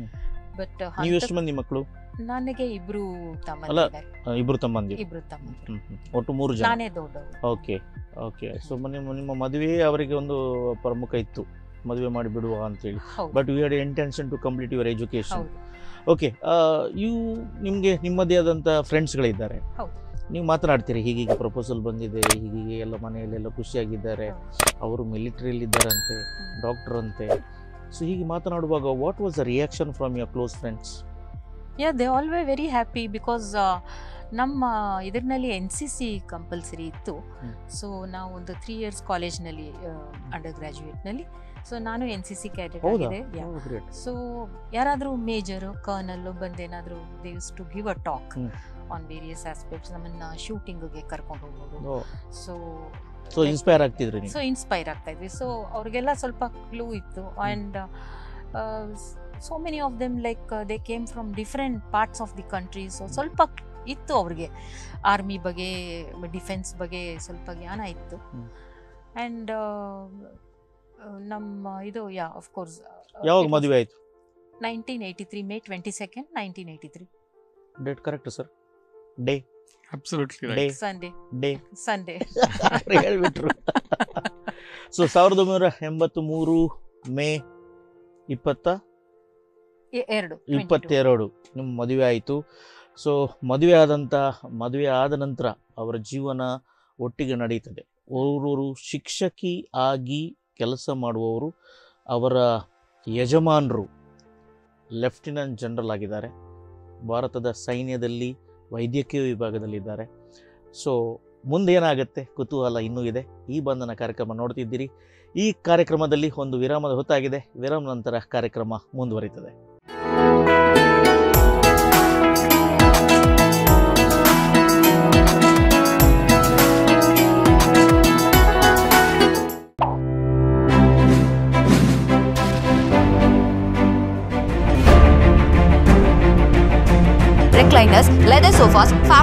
ಬಟ್ ನೀವು ಎಷ್ಟು ಮಂದಿ ಮಕ್ಕಳು ನನಗೆ ಇಬ್ರು ಅಲ್ಲ, ತಮ್ಮಂದಿದ್ದಾರೆ ಆ, ಇಬ್ರು ತಮ್ಮಂದಿರು ಇಬ್ರು ತಮ್ಮಂದಿರು ಹ್ಮ್, ಹ್ಮ್. ಒಟ್ಟು ಮೂರು ಜನ ನಾನೇ ದೊಡ್ಡವರು ಓಕೆ ಓಕೆ ಸೊ ನಿಮ್ಮ ನಿಮ್ಮ ಮದುವೆ ಅವರಿಗೆ ಒಂದು ಪ್ರಮುಖ ಇತ್ತು ಮದುವೆ ಮಾಡಿ ಬಿಡುವ ಅಂತೇಳಿ ಹೌದು but you had intention to complete your education ಹೌದು ಓಕೆ ಇವು ನಿಮಗೆ ನಿಮ್ಮದೇ ಆದಂಥ ಫ್ರೆಂಡ್ಸ್ಗಳಿದ್ದಾರೆ ಹೌದು. ನೀವು ಮಾತನಾಡ್ತೀರಿ ಹೀಗೀಗೆ ಪ್ರಪೋಸಲ್ ಬಂದಿದೆ ಹೀಗೀಗೆ ಎಲ್ಲ ಮನೆಯಲ್ಲೆಲ್ಲ ಖುಷಿಯಾಗಿದ್ದಾರೆ ಅವರು ಮಿಲಿಟರಿಯಲ್ಲಿದ್ದಾರಂತೆ ಡಾಕ್ಟರ್ ಅಂತೆ ಸೊ ಹೀಗೆ ಮಾತನಾಡುವಾಗ what was the reaction from your close friends yeah they always very happy because ನಮ್ಮ ಇದರಲ್ಲಿ ಎನ್ ಸಿ ಸಿ ಕಂಪಲ್ಸರಿ ಇತ್ತು ಹ್ಮ್. ಸೊ ನಾವು ಒಂದು ತ್ರೀ ಇಯರ್ಸ್ ಕಾಲೇಜ್ನಲ್ಲಿ ಅಂಡರ್ ಗ್ರ್ಯಾಜುಯೇಟ್ನಲ್ಲಿ ಸೊ ನಾನು ಎನ್ ಸಿ ಸಿ ಕ್ಯಾಡೆಟ್ ಹೌದಾ ಆಗಿದೆ ಯಾ ಗ್ರೇಟ್ ಸೊ ಯಾರಾದರೂ ಮೇಜರು ಕರ್ನಲ್ಲು ಬಂದೇನಾದರೂ they use to give a talk hmm. On various aspects ನಮ್ಮನ್ನು ಶೂಟಿಂಗ್ಗೆ ಕರ್ಕೊಂಡು ಹೋಗೋದು ಸೊ ಸೊ ಇನ್ಸ್ಪೈರ್ ಆಗ್ತಿದ್ರಿ ನೀವು ಸೊ ಇನ್ಸ್ಪೈರ್ ಆಗ್ತಾ ಇದ್ವಿ ಸೊ ಅವ್ರಿಗೆಲ್ಲ ಸ್ವಲ್ಪ ಕ್ಲೂ ಇತ್ತು and so many of them like they came from different parts of the country so ಸ್ವಲ್ಪ ಇತ್ತು ಅವ್ರಿಗೆ ಆರ್ಮಿ ಬಗ್ಗೆ ಡಿಫೆನ್ಸ್ ಬಗ್ಗೆ ಸ್ವಲ್ಪ ಜ್ಞಾನ ಇತ್ತು ಹ್ಮ್. ಆ್ಯಂಡ್ ನಮ್ಮ ಇದು ಯಾ ಕೋರ್ಸ್ ಯಾವಾಗ ಮದುವೆ ಆಯಿತು nineteen eighty three May twenty second nineteen eighty three date correct sir day Absolutely right. Day Sunday day Sunday ಹೇಳ್ಬಿಟ್ರು ಸೊ ಸಾವಿರದ ಒಂಬೈನೂರ ಎಂಬತ್ತು ಮೂರು ಮೇ ಇಪ್ಪತ್ತ ಎರಡು ಇಪ್ಪತ್ತೆರಡು ನಿಮ್ಮ ಮದುವೆ ಆಯಿತು ಸೊ ಮದುವೆ ಆದಂಥ ಮದುವೆ ಆದ ನಂತರ ಅವರ ಜೀವನ ಒಟ್ಟಿಗೆ ನಡೀತದೆ ಓರ್ವರು ಶಿಕ್ಷಕಿ ಆಗಿ ಕೆಲಸ ಮಾಡುವವರು ಅವರ ಯಜಮಾನರು ಲೆಫ್ಟಿನೆಂಟ್ ಜನರಲ್ ಆಗಿದ್ದಾರೆ ಭಾರತದ ಸೈನ್ಯದಲ್ಲಿ ವೈದ್ಯಕೀಯ ವಿಭಾಗದಲ್ಲಿದ್ದಾರೆ ಸೊ ಮುಂದೆ ಏನಾಗುತ್ತೆ ಕುತೂಹಲ ಇನ್ನೂ ಇದೆ ಈ ಬಂಧನ ಕಾರ್ಯಕ್ರಮ ನೋಡ್ತಿದ್ದೀರಿ ಈ ಕಾರ್ಯಕ್ರಮದಲ್ಲಿ ಒಂದು ವಿರಾಮದ ಹೊತ್ತಾಗಿದೆ ವಿರಾಮ ನಂತರ ಕಾರ್ಯಕ್ರಮ ಮುಂದುವರಿತದೆ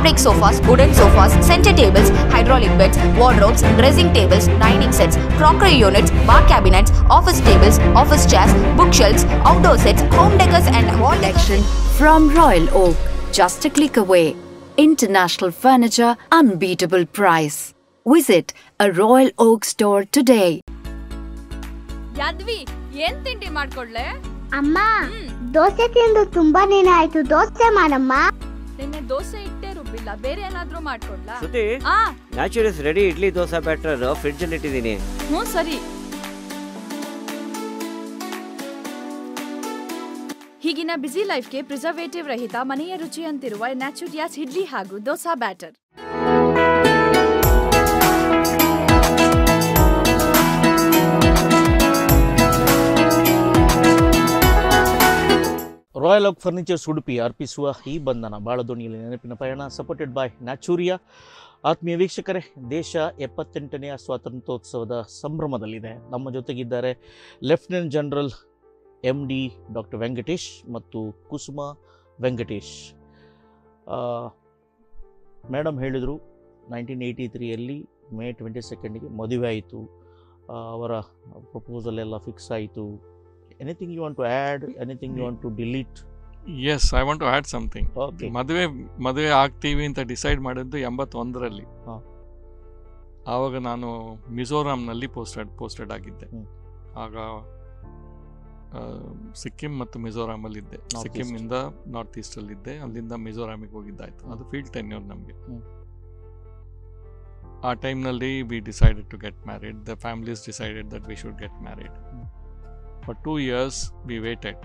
fabric sofas, wooden sofas, center tables, hydraulic beds, wardrobes, dressing tables, dining sets, crockery units, bar cabinets, office tables, office chairs, bookshelves, outdoor sets, home decors and wall Collection from Royal Oak, just a click away. International furniture, unbeatable price. Visit a Royal Oak store today. Yadvi ಏನ್ ತಿಂಡಿ ಮಾಡ್ಕೊಡ್ಲೆ ಅಮ್ಮ ದೋಸೆ ತಿಂದು ತುಂಬಾ ದಿನ ಆಯ್ತು ದೋಸೆ ಮಾಡಮ್ಮ ನಿನ್ನೆ ದೋಸೆ ಇಟ್ಟೇ ರುಬ್ಬಿಲ್ಲ ಬೇರೆ ಏನಾದ್ರೂ ಮಾಡ್ಕೊಡ್ಲಾ ಶ್ರುತಿ ಆ naturals ready idli dosa batter fridge ಅಲ್ಲಿ ಇಟ್ಟಿದ್ದೀನಿ ಹ್ಞೂ ಸರಿ ಹೀಗಿನ ಬ್ಯುಸಿ ಲೈಫ್ಗೆ ಪ್ರಿಸರ್ವೇಟಿವ್ ರಹಿತ ಮನೆಯ ರುಚಿಯಂತಿರುವ ನ್ಯಾಚುರಿಯಾಸ್ ಇಡ್ಲಿ ಹಾಗೂ dosa batter royal oak furnitures Udupi ಅರ್ಪಿಸುವ ಈ ಬಂಧನ ಬಾಳದೋಣಿಯಲ್ಲಿ ನೆನಪಿನ ಪಯಣ ಸಪೋರ್ಟೆಡ್ ಬೈ ನ್ಯಾಚೂರಿಯಾ ಆತ್ಮೀಯ ವೀಕ್ಷಕರೇ ದೇಶ ಎಪ್ಪತ್ತೆಂಟನೆಯ ಸ್ವಾತಂತ್ರ್ಯೋತ್ಸವದ ಸಂಭ್ರಮದಲ್ಲಿದೆ ನಮ್ಮ ಜೊತೆಗಿದ್ದಾರೆ lieutenant general M D doctor Venkatesh ಮತ್ತು ಕುಸುಮ ವೆಂಕಟೇಶ್ ಮೇಡಮ್ ಹೇಳಿದರು ನೈನ್ಟೀನ್ ಏಯ್ಟಿ ತ್ರೀಯಲ್ಲಿ ಮೇ ಟ್ವೆಂಟಿ ಸೆಕೆಂಡಿಗೆ ಮದುವೆ ಆಯಿತು ಅವರ ಪ್ರಪೋಸಲ್ ಎಲ್ಲ ಫಿಕ್ಸ್ ಆಯಿತು anything you want to add anything you want to delete yes I want to add something okay ಮದುವೆ ಮದುವೆ ಆಗ್ತೀವಿ ಅಂತ ಡಿಸೈಡ್ ಮಾಡಿದ್ದು ಎಂಬತ್ತೊಂದರಲ್ಲಿ ಹಾ. ಆವಾಗ ನಾನು ಮಿಜೋರಾಂನಲ್ಲಿ ಪೋಸ್ಟೆಡ್ ಪೋಸ್ಟೆಡ್ ಆಗಿದ್ದೆ ಹ್ಮ್. ಆಗ ಆ, ಸಿಕ್ಕಿಂ ಮತ್ತು ಮಿಜೋರಾಮಲ್ಲಿದ್ದೆ North ಸಿಕ್ಕಿಂನಿಂದ ನಾರ್ತ್ ಈಸ್ಟಲ್ಲಿದ್ದೆ ಅಲ್ಲಿಂದ ಮಿಜೋರಾಮಿಗೆ ಹೋಗಿದ್ದಾಯ್ತು ಅದು ಫೀಲ್ಡ್ ಟೆನ್ಯೂರ್ ನಮಗೆ ಹ್ಮ್. ಆ ಟೈಮ್ನಲ್ಲಿ we decided to get married the families decided that we should get married for two years we waited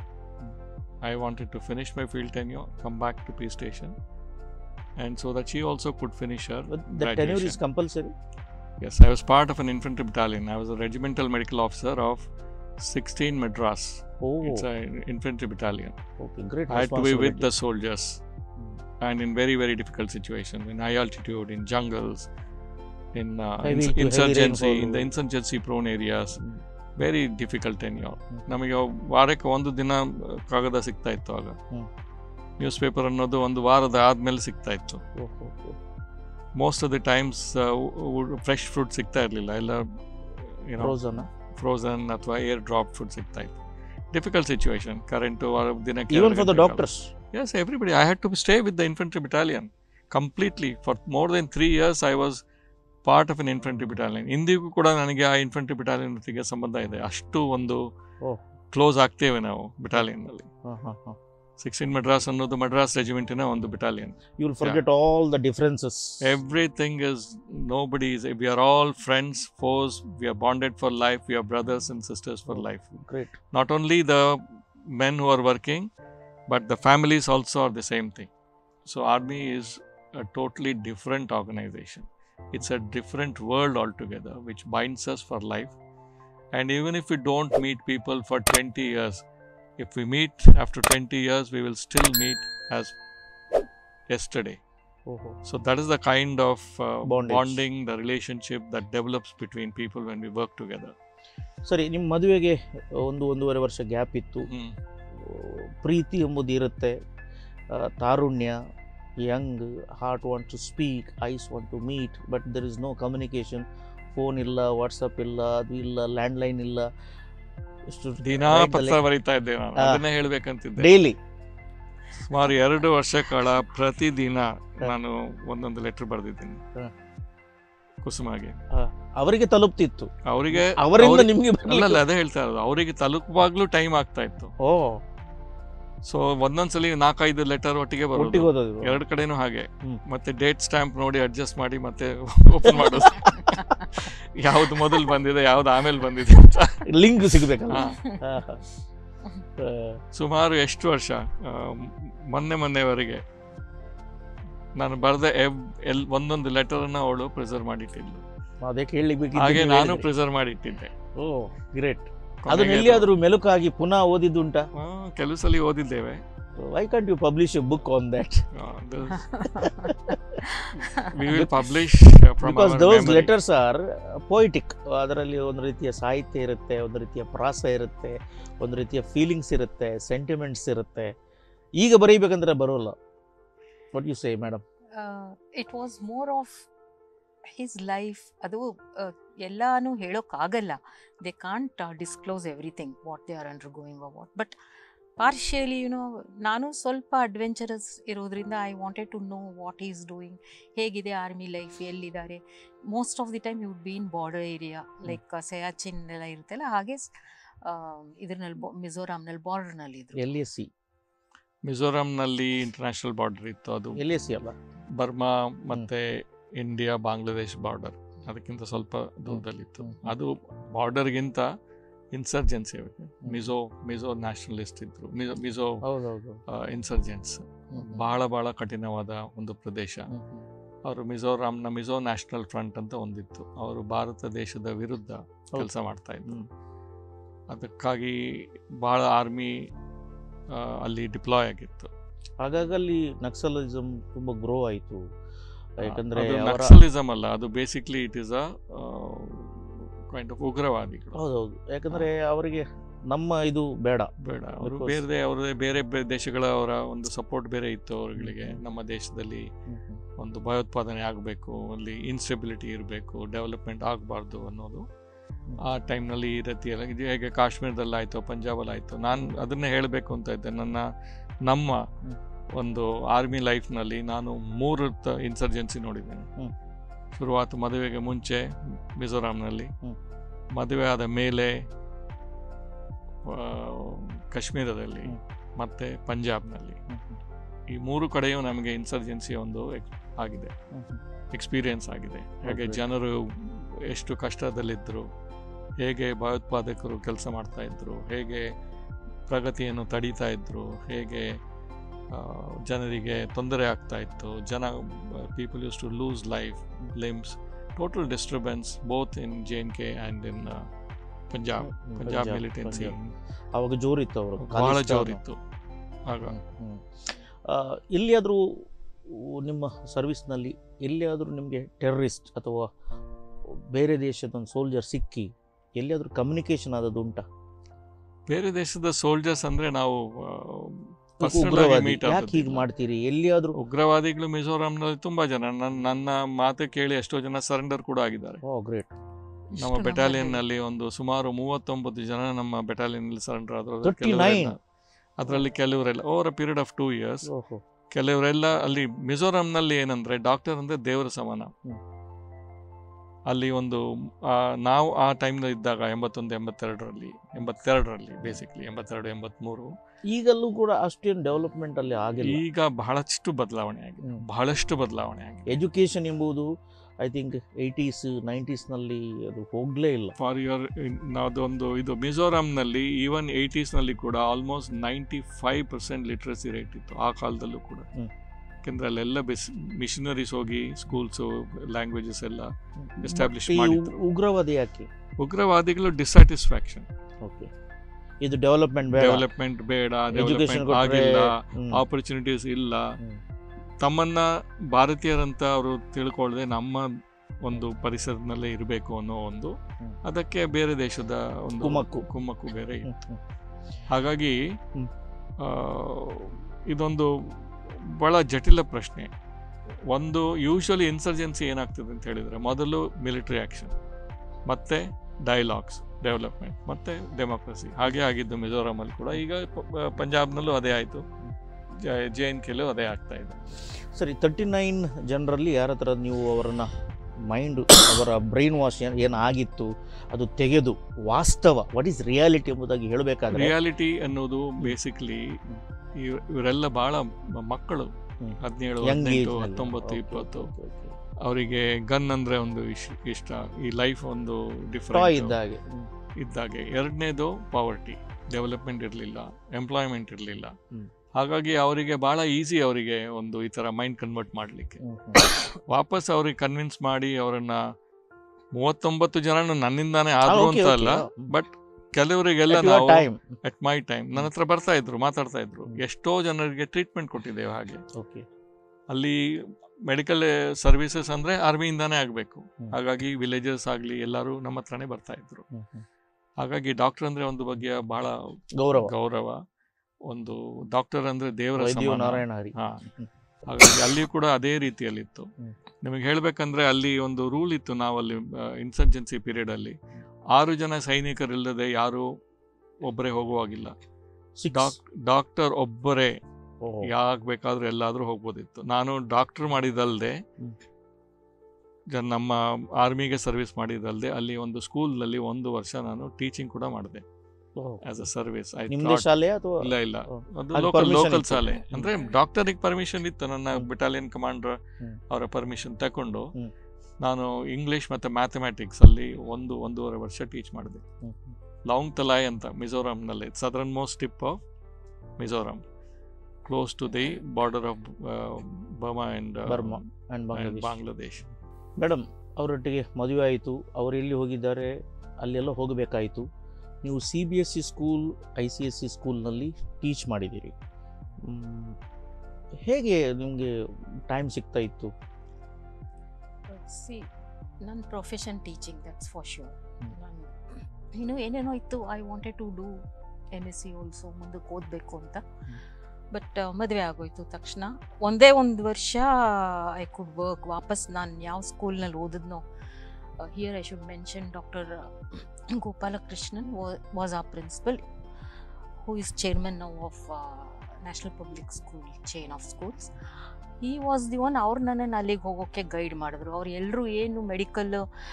I wanted to finish my field tenure, come back to P station, and so that she also could finish her. the tenure is graduation. compulsory Yes, I was part of an infantry battalion. I was a regimental medical officer of 16 Madras. oh It's an infantry battalion. okay great I had to be with responsibility. the soldiers, and in very very difficult situations, in high altitude, in jungles, in uh, Heavy ins- to heavy insurgency, in rainfall. the insurgency prone areas. Hmm. Very difficult tenure hmm. ನಮಗೆ ವಾರಕ್ಕೆ ಒಂದು ದಿನ ಆ, ಕಾಗದ ಸಿಗ್ತಾ ಇತ್ತು ಆಗ ಹ್ಮ್. News paper ಅನ್ನೋದು ಒಂದು ವಾರದ ಆದ್ಮೇಲೆ ಸಿಗ್ತಾ ಇತ್ತು Oh, oh, oh. Most of the times fresh fruit ಸಿಗ್ತಾ ಇರಲಿಲ್ಲ ಎಲ್ಲ ಏನೋ Frozen, huh? ಫ್ರೋಸನ್ ಅಥವಾ ಏರ್ ಡ್ರಾಪ್ ಫುಡ್ ಸಿಗ್ತಾ ಇತ್ತು ಡಿಫಿಕಲ್ಟ್ ಸಿಚುವೇಶನ್ ಕರೆಂಟು ದಿನಕ್ಕೆ even for the doctors yes everybody I had to stay with the infantry battalion completely for more than three years I was part of an infantry battalion ಇಂದಿಗೂ ಕೂಡ ನನಗೆ ಆ infantry ಬಿಟಾಲಿಯನ್ ಜೊತೆಗೆ ಸಂಬಂಧ ಇದೆ ಅಷ್ಟು ಒಂದು ಓಹ್. ಕ್ಲೋಸ್ ಆಗ್ತೇವೆ ನಾವು ಬಿಟಾಲಿಯನ್ನಲ್ಲಿ huh, huh, huh. Sixteen Madras ಅನ್ನೋದು ಮಡ್ರಾಸ್ ರೆಜಿಮೆಂಟಿನ ಒಂದು ಬಿಟಾಲಿಯನ್ you will forget all the differences Everything is nobody is we are all friends, foes, we are bonded for life, we are brothers and sisters for life. great Not only the men who are working, but the families also are the same thing. So army is a totally different organization. It's a different world altogether, which binds us for life. And even if we don't meet people for 20 years, if we meet after 20 years, we will still meet as yesterday. oh, oh. So that is the kind of uh, Bondage. bonding, the relationship that develops between people when we work together. ಸರಿ ನಿಮ್ಮ ಮದುವೆಗೆ ಒಂದು ಒಂದೂವರೆ ವರ್ಷ gap ಇತ್ತು Mm. ಪ್ರೀತಿ ಎಂಬುದು ಇರುತ್ತೆ ಆ, ತಾರುಣ್ಯ young heart want to speak eyes want to meet but there is no communication phone ಇಲ್ಲ ವಾಟ್ಸಪ್ ಇಲ್ಲ ಅದು ಇಲ್ಲ ಲ್ಯಾಂಡ್ಲೈನ್ ಇಲ್ಲ ಎಷ್ಟು ದಿನಾ ಪತ್ರ ಬರೀತಾ ಇದ್ದೆ ನಾನು ಆ. ಅದನ್ನೇ ಹೇಳ್ಬೇಕಂತಿದ್ದೆ ಡೈಲಿ ಸುಮಾರು ಎರಡು ವರ್ಷಗಳ ಪ್ರತಿದಿನ ನಾನು ಒಂದೊಂದು ಲೆಟರ್ ಬರೆದಿದ್ದೀನಿ ಹ. ಕುಸುಮಾಗೆ ಅವರಿಗೆ ತಲುಪ್ತಿತ್ತು ಅವರಿಗೆ ಅವರಿಂದ ಅವ್ರಿಗೆ- ನಿಮಗೆ ಅಲ್ಲಲ್ಲ ಅದೇ ಹೇಳ್ತಾ ಇರೋದು ಅವರಿಗೆ ತಲುಪುವಾಗ್ಲೂ ಟೈಮ್ ಆಗ್ತಾ ಇತ್ತು ಓ ಸೊ ಒಂದೊಂದ್ಸಲಿ ನಾಲ್ಕೈದು ಲೆಟರ್ ಒಟ್ಟಿಗೆ ಒಟ್ಟಿಗೆ ಬರೋದು ಓದೋದು ಎರಡು ಕಡೆನೂ ಹಾಗೆ ಹ್ಮ್. ಮತ್ತೆ ಡೇಟ್ ಸ್ಟ್ಯಾಂಪ್ ನೋಡಿ ಅಡ್ಜಸ್ಟ್ ಮಾಡಿ ಮತ್ತೆ ಓಪನ್ ಮಾಡೋದು ಯಾವ್ದು ಮೊದಲು ಬಂದಿದೆ ಯಾವ್ದು ಆಮೇಲೆ ಬಂದಿದೆ ಅಂತ ಲಿಂಕ್ ಸಿಗ್ಬೇಕಲ್ಲ ಹಾ. ಹಾ, ಹಾ. ಆ, ಸುಮಾರು ಎಷ್ಟು ವರ್ಷ ಆ, ಮೊನ್ನೆ ಮೊನ್ನೆವರೆಗೆ ನಾನು ಬರೆದ ಎಲ್ ಒಂದೊಂದು ಲೆಟರ್ ಅನ್ನ ಅವಳು ಪ್ರಿಸರ್ವ್ ಮಾಡಿಟ್ಟಿದ್ಲು ಅದೇ ಕೇಳಲಿಕ್ಕೆ ಹಾಗೆ ನಾನು ಪ್ರಿಸರ್ವ್ ಮಾಡಿಟ್ಟಿದ್ದೆ ಓ ಗ್ರೇಟ್ ಅದನ್ನ ಕೊನೆಗೆ ಎಲ್ಲಿಯಾದ್ರೂ ಮೆಲುಕಾಗಿ ಪುನಃ ಓದಿದ್ದುಂಟಾ ಆ, ಕೆಲವು ಸಲ ಓದಿದ್ದೇವೆ why can't you publish a book on that we will publish because those letters are poetic ಅದರಲ್ಲಿ ಒಂದು ರೀತಿಯ ಸಾಹಿತ್ಯ ಇರುತ್ತೆ ಒಂದು ರೀತಿಯ ಪ್ರಾಸ ಇರುತ್ತೆ ಒಂದು ರೀತಿಯ ಫೀಲಿಂಗ್ಸ್ ಇರುತ್ತೆ ಸೆಂಟಿಮೆಂಟ್ಸ್ ಇರುತ್ತೆ ಈಗ ಬರೀಬೇಕಂದ್ರೆ ಬರೋಲ್ಲ what you say madam it was more of his life ಅದು ಆ, ಎಲ್ಲಾನು ಹೇಳೋಕ್ಕಾಗಲ್ಲ they can't disclose everything what they are undergoing what but partially you know ನಾನು ಸ್ವಲ್ಪ ಅಡ್ವೆಂಚರಸ್ ಇರೋದ್ರಿಂದ I wanted to know what is doing ಹೇಗಿದೆ army life ಎಲ್ಲಿದ್ದಾರೆ most of the time you would be in border area like Siachen ಎಲ್ಲ ಇರುತ್ತಲ್ಲ ಹಾಗೆ ಇದ್ರಲ್ಲಿ ಮಿಜೋರಾಮ್ನಲ್ಲಿ ಬಾರ್ಡರ್ನಲ್ಲಿ ಇದ್ರು ಎಲ್ ಎಸ್ ಸಿ ಮಿಜೋರಾಂನಲ್ಲಿ ಇಂಟರ್ನ್ಯಾಷನಲ್ ಬಾರ್ಡರ್ ಇತ್ತು ಅದು ಎಲ್ ಎಸ್ ಸಿ ಅಲ್ಲ ಬರ್ಮಾ ಮತ್ತೆ ಇಂಡಿಯಾ ಬಾಂಗ್ಲಾದೇಶ್ ಬಾರ್ಡರ್ ಅದಕ್ಕಿಂತ ಸ್ವಲ್ಪ ದೂರದಲ್ಲಿತ್ತು ಅದು ಬಾರ್ಡರ್ಗಿಂತ ಇನ್ಸರ್ಜೆನ್ಸಿ ಮಿಜೋ ಮಿಜೋ ನ್ಯಾಷನಲಿಸ್ಟ್ ಇದ್ರು ಮಿಜೋ ಮಿಜೋ ಹೌದೌದು ಇನ್ಸರ್ಜೆನ್ಸ್ ಬಹಳ ಬಹಳ ಕಠಿಣವಾದ ಒಂದು ಪ್ರದೇಶ ಅವರು ಮಿಜೋರಾಂನ ಮಿಜೋ ನ್ಯಾಷನಲ್ ಫ್ರಂಟ್ ಅಂತ ಒಂದಿತ್ತು ಅವರು ಭಾರತ ದೇಶದ ವಿರುದ್ಧ ಕೆಲಸ ಮಾಡ್ತಾ ಇದ್ರು ಅದಕ್ಕಾಗಿ ಬಹಳ ಆರ್ಮಿ ಅಲ್ಲಿ ಡಿಪ್ಲಾಯ್ ಆಗಿತ್ತು ಹಾಗಾಗಿ ಅಲ್ಲಿ ನಕ್ಸಲಿಸಮ್ ತುಂಬಾ ಗ್ರೋ ಆಯಿತು ಯಾಕಂದ್ರೆ ಅದು ಅವರ ನಕ್ಸಲಿಸಮ್ ಅಲ್ಲ ಅದು basically it is a kind of ಉಗ್ರವಾದಿಗಳು ಹೌದೌದು ಯಾಕಂದ್ರೆ ಅವರಿಗೆ ನಮ್ಮ ಇದು ಬೇಡ ಬೇಡ ಅವರು Because- ಬೇರೆ ಅವ್ರದೇ ಬೇರೆ ಬೇರೆ ದೇಶಗಳ ಅವರ ಒಂದು ಸಪೋರ್ಟ್ ಬೇರೆ ಇತ್ತು ಅವರುಗಳಿಗೆ ನಮ್ಮ ದೇಶದಲ್ಲಿ ಒಂದು ಭಯೋತ್ಪಾದನೆ ಆಗಬೇಕು ಅಲ್ಲಿ ಇನ್ಸ್ಟೆಬಿಲಿಟಿ ಇರಬೇಕು ಡೆವಲಪ್ಮೆಂಟ್ ಆಗಬಾರ್ದು ಅನ್ನೋದು ಆ ಟೈಮ್ನಲ್ಲಿ ಈ ರೀತಿಯೆಲ್ಲ ಇದು ಹೇಗೆ ಕಾಶ್ಮೀರದಲ್ಲಿ ಆಯಿತು ಪಂಜಾಬಲ್ಲಿ ಆಯಿತು ನಾನು ಅದನ್ನೇ ಹೇಳಬೇಕು ಅಂತ ಇದ್ದೆ ನನ್ನ ನಮ್ಮ ಒಂದು ಆರ್ಮಿ ಲೈಫ್ನಲ್ಲಿ ನಾನು ಮೂರು ಇನ್ಸರ್ಜೆನ್ಸಿ ನೋಡಿದ್ದೇನೆ ಶುರುವಾತು ಮದುವೆಗೆ ಮುಂಚೆ ಮಿಜೋರಾಂನಲ್ಲಿ ಮದುವೆ ಆದ ಮೇಲೆ ಆ, ಕಾಶ್ಮೀರದಲ್ಲಿ ಮತ್ತೆ ಪಂಜಾಬ್ನಲ್ಲಿ ಈ ಮೂರು ಕಡೆಯೂ ನಮಗೆ ಇನ್ಸರ್ಜೆನ್ಸಿ ಒಂದು ex- ಆಗಿದೆ ಎಕ್ಸ್ಪೀರಿಯನ್ಸ್ ಆಗಿದೆ ಹಾಗೆ Okay. ಜನರು ಎಷ್ಟು ಕಷ್ಟದಲ್ಲಿದ್ದರು ಹೇಗೆ ಭಯೋತ್ಪಾದಕರು ಕೆಲಸ ಮಾಡ್ತಾ ಇದ್ರು ಹೇಗೆ ಪ್ರಗತಿಯನ್ನು ತಡೀತಾ ಇದ್ರು ಹೇಗೆ ಆ, ಜನರಿಗೆ ತೊಂದರೆ ಆಗ್ತಾ ಇತ್ತು ಜನ people use to lose life limbs total disturbance both in J N K and in Punjab Punjab militancy ಅವಾಗ ಜೋರಿತ್ತು ಅವರು ಬಹಳ ಜೋರಿತ್ತು ಆಗ ಎಲ್ಲಿಯಾದರೂ ನಿಮ್ಮ ಸರ್ವಿಸ್ನಲ್ಲಿ ಎಲ್ಲಿಯಾದರೂ ನಿಮಗೆ ಟೆರರಿಸ್ಟ್ ಅಥವಾ ಬೇರೆ ದೇಶದ ಒಂದು ಸೋಲ್ಜರ್ ಸಿಕ್ಕಿ ಎಲ್ಲಿಯಾದರೂ ಕಮ್ಯುನಿಕೇಶನ್ ಆದದ್ದು ಉಂಟಾ ಬೇರೆ ದೇಶದ ಸೋಲ್ಜರ್ಸ್ ಅಂದ್ರೆ ನಾವು ಅದಕ್ಕೆ ಉಗ್ರವಾದಿ ಯಾಕೆ ಹೀಗೆ ಮಾಡ್ತೀರಿ ಎಲ್ಲಿಯಾದರೂ ಉಗ್ರವಾದಿಗಳು ಮಿಜೋರಾಂನಲ್ಲಿ ತುಂಬಾ ಜನ ನನ್ನ ನನ್ನ ಮಾತು ಕೇಳಿ ಎಷ್ಟೋ ಜನ ಸರೆಂಡರ್ ಕೂಡ ಆಗಿದ್ದಾರೆ ಓ ಗ್ರೇಟ್ ನಮ್ಮ ಬೆಟಾಲಿಯನ್ ನಲ್ಲಿ ಒಂದು ಸುಮಾರು ಮೂವತ್ತೊಂಬತ್ತು ಜನ ನಮ್ಮ ಬೆಟಾಲಿಯನ್ ನಲ್ಲಿ ಸರೆಂಡರ್ ಆದ್ರು 39? ಅದರಲ್ಲಿ ಕೆಲವರೆಲ್ಲ over a period of two years ಓಹೋ ಕೆಲವರೆಲ್ಲ ಅಲ್ಲಿ ಮಿಜೋರಾಂನಲ್ಲಿ ಏನಂದ್ರೆ ಡಾಕ್ಟರ್ ಅಂದ್ರೆ ದೇವರ ಸಮಾನ ಅಲ್ಲಿ ಒಂದು ಆ, ನಾವು ಆ ಟೈಮ್ನಲ್ಲಿ ಇದ್ದಾಗ ಎಂಬತ್ತೊಂದು ಎಂಬತ್ತೆರಡರಲ್ಲಿ ಎಂಬತ್ತೆರಡರಲ್ಲಿ ಬೇಸಿಕ್ಲಿ ಎಂಬತ್ತೆರಡು ಎಂಬತ್ಮೂರು ಈಗಲೂ ಕೂಡ ಅಷ್ಟೇನು ಡೆವಲಪ್ಮೆಂಟ್ ಅಲ್ಲಿ ಆಗಿಲ್ಲ ಈಗ ಬಹಳಷ್ಟು ಬದಲಾವಣೆ ಆಗಿದೆ ಬಹಳಷ್ಟು ಬದಲಾವಣೆ ಆಗಿದೆ ಎಜುಕೇಶನ್ ಎಂಬುದು ಐ ಥಿಂಕ್ ಏಯ್ಟೀಸ್ ನೈಂಟೀಸ್ನಲ್ಲಿ ಅದು ಹೋಗಲೇ ಇಲ್ಲ ಫಾರ್ ಯುವರ್ ಅದೊಂದು ಇದು ಮಿಜೋರಾಂನಲ್ಲಿ ಈವನ್ ಏಯ್ಟೀಸ್ನಲ್ಲಿ ಕೂಡ almost ninety five percent literacy rate ಇತ್ತು ಆ ಕಾಲದಲ್ಲೂ ಕೂಡ ಯಾಕೆಂದ್ರೆ ಅಲ್ಲೆಲ್ಲ ಬೆಸ್ ಮಿಷನರೀಸ್ ಹೋಗಿ ಸ್ಕೂಲ್ಸು ಲ್ಯಾಂಗ್ವೇಜಸ್ ಎಲ್ಲ ಎಸ್ಟಾಬ್ಲಿಷ್ ಮತ್ತೆ ಈ ಮಾಡಿದ್ರು ಉಗ್ರವಾದಿ ಯಾಕೆ ಉಗ್ರವಾದಿಗಳು ಡಿಸ್ಸ್ಯಾಟಿಸ್ಫ್ಯಾಕ್ಷನ್ ಓಕೆ ಇದು ಡೆವಲಪ್ಮೆಂಟ್ ಬೇಡ ಡೆವಲಪ್ಮೆಂಟ್ ಬೇಡ Education ಡೆವಲಪ್ಮೆಂಟ್ ಕೊಟ್ರೆ- ಆಗಿಲ್ಲ ಹ್ಮ್. ಆಪರ್ಚುನಿಟೀಸ್ ಇಲ್ಲ ತಮ್ಮನ್ನ ಭಾರತೀಯರಂತ ಅವರು ತಿಳ್ಕೊಳ್ಳದೆ ನಮ್ಮ ಒಂದು ಪರಿಸರದಲ್ಲೇ ಇರಬೇಕು ಅನ್ನೋ ಒಂದು ಅದಕ್ಕೆ ಬೇರೆ ದೇಶದ ಒಂದು ಕುಮ್ಮಕ್ಕು. ಕುಮ್ಮಕ್ಕು ಬೇರೆ ಇತ್ತು ಹಾಗಾಗಿ ಆ, ಇದೊಂದು ಬಹಳ ಜಟಿಲ ಪ್ರಶ್ನೆ ಒಂದು ಯೂಶಲಿ ಇನ್ಸರ್ಜೆನ್ಸಿ ಏನಾಗ್ತದೆ ಅಂತ ಹೇಳಿದರೆ ಮೊದಲು ಮಿಲಿಟರಿ ಆ್ಯಕ್ಷನ್ ಮತ್ತೆ ಡೈಲಾಗ್ಸ್ ಡೆವಲಪ್ಮೆಂಟ್ ಮತ್ತೆ ಡೆಮೋಕ್ರಸಿ ಹಾಗೆ ಆಗಿದ್ದು ಮಿಜೋರಾಮಲ್ಲಿ ಕೂಡ ಈಗ ಪ- ಪಂಜಾಬ್ನಲ್ಲೂ ಅದೇ ಆಯಿತು ಜೆ ಎನ್ ಕೆಲ್ಲೂ ಅದೇ ಆಗ್ತಾ ಇದೆ ಸರಿ ತರ್ಟಿ ನೈನ್ ಜನರಲ್ಲಿ ಯಾರ ಹತ್ರ ನೀವು ಅವರನ್ನ ಮೈಂಡ್ ಅವರ ಬ್ರೈನ್ ವಾಶ್ ಏನಾಗಿತ್ತು ಅದು ತೆಗೆದು ವಾಸ್ತವ ವಾಟ್ ಈಸ್ ರಿಯಾಲಿಟಿ ಎಂಬುದಾಗಿ ಹೇಳಬೇಕಾದ್ರೆ ರಿಯಾಲಿಟಿ ಅನ್ನೋದು ಬೇಸಿಕ್ಲಿ ಇವರೆಲ್ಲ ಬಹಳ ಮ- ಮಕ್ಕಳು ಹದಿನೇಳು Young age ಹದಿನೆಂಟು ನಲ್ಲಿ. ಹತ್ತೊಂಬತ್ತು Okay, ಇಪ್ಪತ್ತು ಅವರಿಗೆ ಗನ್ ಅಂದ್ರೆ ಒಂದು ಇಶ್- ಇಷ್ಟ ಈ ಲೈಫ್ ಒಂದು Toy ಡಿಫರೆಂಟ್ ಇದ್ದ ಹಾಗೆ. ಹ್ಮ್. ಇದ್ದಾಗೆ ಎರಡನೇದು ಪಾವರ್ಟಿ ಡೆವಲಪ್ಮೆಂಟ್ ಇರಲಿಲ್ಲ ಎಂಪ್ಲಾಯ್ಮೆಂಟ್ ಇರಲಿಲ್ಲ ಹ್ಮ್. ಹಾಗಾಗಿ ಅವರಿಗೆ ಬಹಳ ಈಸಿ ಅವರಿಗೆ ಒಂದು ಈ ಥರ ಮೈಂಡ್ ಕನ್ವರ್ಟ್ ಮಾಡಲಿಕ್ಕೆ ವಾಪಸ್ ಅವ್ರಿಗೆ ಕನ್ವಿನ್ಸ್ ಮಾಡಿ ಅವರನ್ನ ಮೂವತ್ತೊಂಬತ್ತು ಜನ ನನ್ನಿಂದಾನೇ ಆದ್ರು okay, ಅಂತ okay. ಅಲ್ಲ ಬಟ್ ಕೆಲವರಿಗೆಲ್ಲ At your ನಾವು time. ಅಟ್ ಮೈ ಟೈಮ್ ನನ್ನ ಹತ್ರ ಬರ್ತಾ ಇದ್ರು ಮಾತಾಡ್ತಾ ಇದ್ರು ಎಷ್ಟೋ ಜನರಿಗೆ ಟ್ರೀಟ್ಮೆಂಟ್ ಕೊಟ್ಟಿದ್ದೇವೆ ಹಾಗೆ ಓಕೆ ಅಲ್ಲಿ ಮೆಡಿಕಲ್ ಸರ್ವಿಸಸ್ ಅಂದ್ರೆ ಆರ್ಮಿಯಿಂದಾನೇ ಆಗಬೇಕು ಹಾಗಾಗಿ ವಿಲೇಜಸ್ ಆಗಲಿ ಎಲ್ಲರೂ ನಮ್ಮ ಹತ್ರನೇ ಬರ್ತಾ ಇದ್ರು ಹಾಗಾಗಿ ಡಾಕ್ಟರ್ ಅಂದ್ರೆ ಒಂದು ಬಗೆಯ ಬಹಳ ಗೌರವ. ಗೌರವ ಒಂದು ಡಾಕ್ಟರ್ ಅಂದ್ರೆ ದೇವರ ವೈದ್ಯೋ ಸಮಾನ. ನಾರಾಯಣ ಹರಿ. ಹಾ. ಹಾಗಾಗಿ ಅಲ್ಲಿ ಕೂಡ ಅದೇ ರೀತಿಯಲ್ಲಿತ್ತು ಹ್ಮ್. ನಿಮಗೆ ಹೇಳಬೇಕಂದ್ರೆ ಅಲ್ಲಿ ಒಂದು ರೂಲ್ ಇತ್ತು ನಾವಲ್ಲಿ ಇನ್ಸರ್ಜೆನ್ಸಿ ಪೀರಿಯಡ್ ಅಲ್ಲಿ ಆರು ಜನ ಸೈನಿಕರಿಲ್ಲದೆ ಯಾರು ಒಬ್ಬರೇ ಹೋಗುವಾಗಿಲ್ಲ Six. ಡಾಕ್ ಡಾಕ್ಟರ್ ಒಬ್ಬರೇ ಓಹೋ. ಯಾವಾಗ ಬೇಕಾದ್ರೂ ಎಲ್ಲಾದ್ರೂ ಹೋಗ್ಬೋದಿತ್ತು ನಾನು ಡಾಕ್ಟರ್ ಮಾಡಿದಲ್ದೆ ಹ್ಮ್. ಜ- ನಮ್ಮ ಆರ್ಮಿಗೆ ಸರ್ವಿಸ್ ಮಾಡಿದಲ್ದೆ ಅಲ್ಲಿ ಒಂದು ಸ್ಕೂಲ್ನಲ್ಲಿ ಒಂದು ವರ್ಷ ನಾನು ಟೀಚಿಂಗ್ ಕೂಡ ಮಾಡಿದೆ ಓಹೋ. ಆಸ್ ಅ ಸರ್ವಿಸ್ ಐ ನಿಮ್ದೇ ಶಾಲೆ ಅಥವಾ ಇಲ್ಲ ಇಲ್ಲ ಓ. ಅದು ಅದು ಲೋಕಲ್ permission ಲೋಕಲ್ ಇತ್ತು. ಶಾಲೆ ಹ್ಮ್. ಅಂದ್ರೆ ಡಾಕ್ಟರಿಗೆ ಪರ್ಮಿಷನ್ ಇತ್ತು ನನ್ನ ಹ್ಮ್. ಬೆಟಾಲಿಯನ್ ಕಮಾಂಡರ್ ಹ್ಮ್. ಅವರ ಪರ್ಮಿಷನ್ ತಕೊಂಡು ಹ್ಮ್. ನಾನು ಇಂಗ್ಲಿಷ್ ಮತ್ತೆ ಮ್ಯಾಥಮೆಟಿಕ್ಸ್ ಅಲ್ಲಿ ಒಂದು ಒಂದೂವರೆ ವರ್ಷ ಟೀಚ್ ಮಾಡಿದೆ ಹ್ಮ್, ಹ್ಮ್. ಲಾಂಗ್ ತಲಾಯ್ ಅಂತ ಮಿಜೋರಾಂನಲ್ಲಿ southern most tip of Mizoram close to the border of Burma and Burma and Bangladesh. Bangladesh madam ಅವರೊಟ್ಟಿಗೆ ಮದುವೆ ಆಯಿತು ಅವರು ಎಲ್ಲಿ ಹೋಗಿದ್ದಾರೆ ಅಲ್ಲೆಲ್ಲ ಹೋಗಬೇಕಾಯಿತು ನೀವು C B S C school I C S C ಸ್ಕೂಲ್ನಲ್ಲಿ ಟೀಚ್ ಮಾಡಿದ್ದೀರಿ ಮ್, ಹೇಗೆ ನಿಮಗೆ ಟೈಮ್ ಸಿಗ್ತಾ ಇತ್ತು ಸಿ ನನ್ನ profession teaching that's for sure hmm. ನಾನು ಇನ್ನು ಏನೇನೋ ಇತ್ತು I wanted to do M S C also ಮುಂದಕ್ಕೆ ಓದಬೇಕು ಅಂತ ಬಟ್ ಮದುವೆ ಆಗೋಯ್ತು ತಕ್ಷಣ ಒಂದೇ ಒಂದು ವರ್ಷ ಐ ಕುಡ್ ವರ್ಕ್ ವಾಪಸ್ ನಾನು ಯಾವ ಸ್ಕೂಲ್ನಲ್ಲಿ ಓದಿದ್ನೋ here I should mention doctor Gopalakrishnan was a principal who is chairman now of National Public School chain of schools he was the one ಅವ್ರು ನನ್ನನ್ನು ಅಲ್ಲಿಗೆ ಹೋಗೋಕ್ಕೆ ಗೈಡ್ ಮಾಡಿದ್ರು ಅವ್ರು ಎಲ್ಲರೂ ಏನು ಮೆಡಿಕಲ್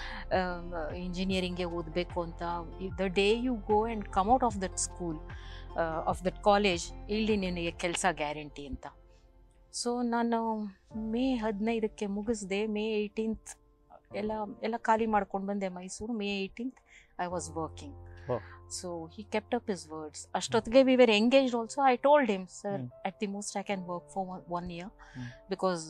ಇಂಜಿನಿಯರಿಂಗ್ಗೆ ಓದಬೇಕು ಅಂತ the day you go and come out of that school of that college ಇಲ್ಲಿ ನಿನಗೆ ಕೆಲಸ ಗ್ಯಾರಂಟಿ ಅಂತ ಸೊ ನಾನು ಮೇ ಹದಿನೈದಕ್ಕೆ ಮುಗಿಸ್ದೆ ಮೇ ಏಯ್ಟೀನ್ತ್ ಎಲ್ಲ ಎಲ್ಲ ಖಾಲಿ ಮಾಡ್ಕೊಂಡು ಬಂದೆ Mysuru May eighteenth I was working Oh. So he kept up his words ಅಷ್ಟೊತ್ತಿಗೆ we were engaged also I told him sir Hmm. At the most I can work for one year Hmm. Because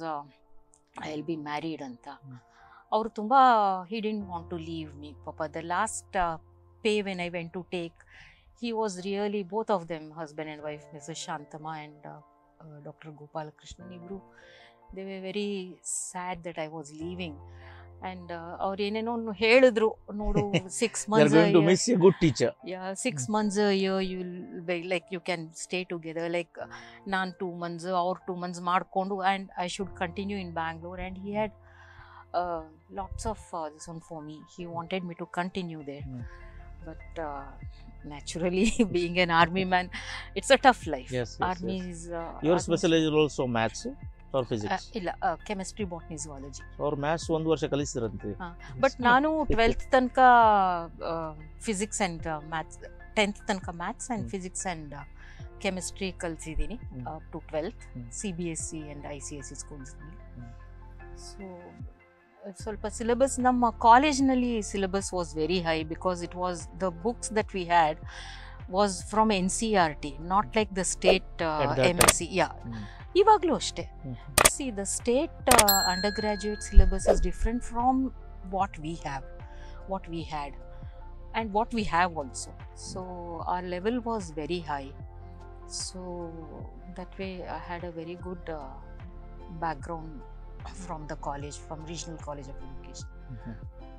I will be married ಅಂತ Hmm. ಅವರು ತುಂಬ he didn't want to leave me ಪಾಪ the last pay when I went to take he was really both of them husband and wife mrs shantama and uh, uh, dr gopalakrishnan ibru they were very sad that i was leaving and ಅವ್ರು ಏನೇನೋ ಹೇಳಿದ್ರು ನೋಡು six They are going to miss months a good teacher. yeah six months a year you'll be like you can stay together like ನಾನು two months ಅವ್ರು two months ಮಾಡಿಕೊಂಡು and I should continue in Bangalore and he had lots of this one for me he wanted me to continue there Hmm. but uh, naturally being an army man it's a tough life Yes, yes, army yes. is uh, Your army- specialization also maths or uh, physics? ಇಲ್ಲ chemistry botany zoology ಅವ್ರು maths ಒಂದು ವರ್ಷ ಕಲಿಸಿದ್ರಂತೆ but ನಾನು twelfth ತನಕ physics and maths tenth ತನಕ maths and hmm. Physics and chemistry ಕಲಿಸಿದ್ದೀನಿ hmm. To twelfth hmm. C B S C and I C S C ಸ್ಕೂಲ್ಸ್ನಲ್ಲಿ ಹ್ಮ್. ಸೊ ಸ್ವಲ್ಪ ಸಿಲೆಬಸ್ ನಮ್ಮ ಕಾಲೇಜ್ನಲ್ಲಿ syllabus was very high because it was the books that we had was from N C R T not like the state At that M S C yeah hmm. ಇವಾಗಲೂ ಅಷ್ಟೇ hmm. See the state undergraduate syllabus is different from what we have what we had and what we have also so our level was very high so that way i had a very good uh, background from the college from regional college of education Mhm.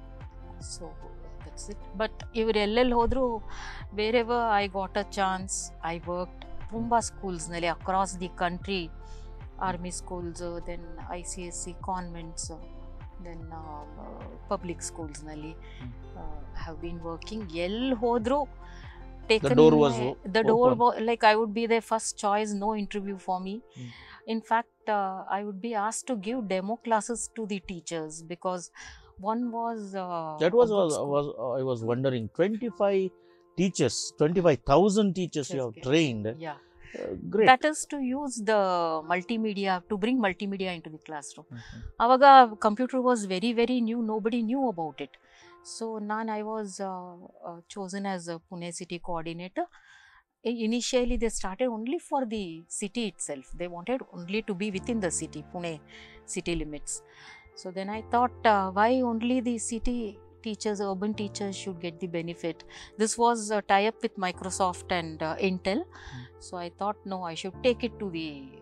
so that's it but ಇವ್ರು ಎಲ್ಲೆಲ್ಲಿ ಹೋದ್ರು ಬೇರೆವರ್ I got a chance I work ತುಂಬ ಸ್ಕೂಲ್ಸ್ನಲ್ಲಿ across the country army schools then I C S C convents then public ಸ್ಕೂಲ್ಸ್ನಲ್ಲಿ have been working ಎಲ್ಲಿ ಹೋದ್ರು taken door was my- o- the door open. wa- like i would be their first choice no interview for me Mm. in fact uh, i would be asked to give demo classes to the teachers because one was uh, That was, a good was, school. was I was wondering 25 teachers, 25,000 teachers you have Just trained. yeah Uh, great. that is to use the multimedia to bring multimedia into the classroom Mhm. ಅವಾಗ computer was very very new nobody knew about it so ನಾನು I was chosen as a Pune city coordinator initially they started only for the city itself they wanted only to be within the city Pune city limits so then I thought why only the city teachers urban teachers should get the benefit this was a tie up with microsoft and uh, intel so i thought no i should take it to the uh,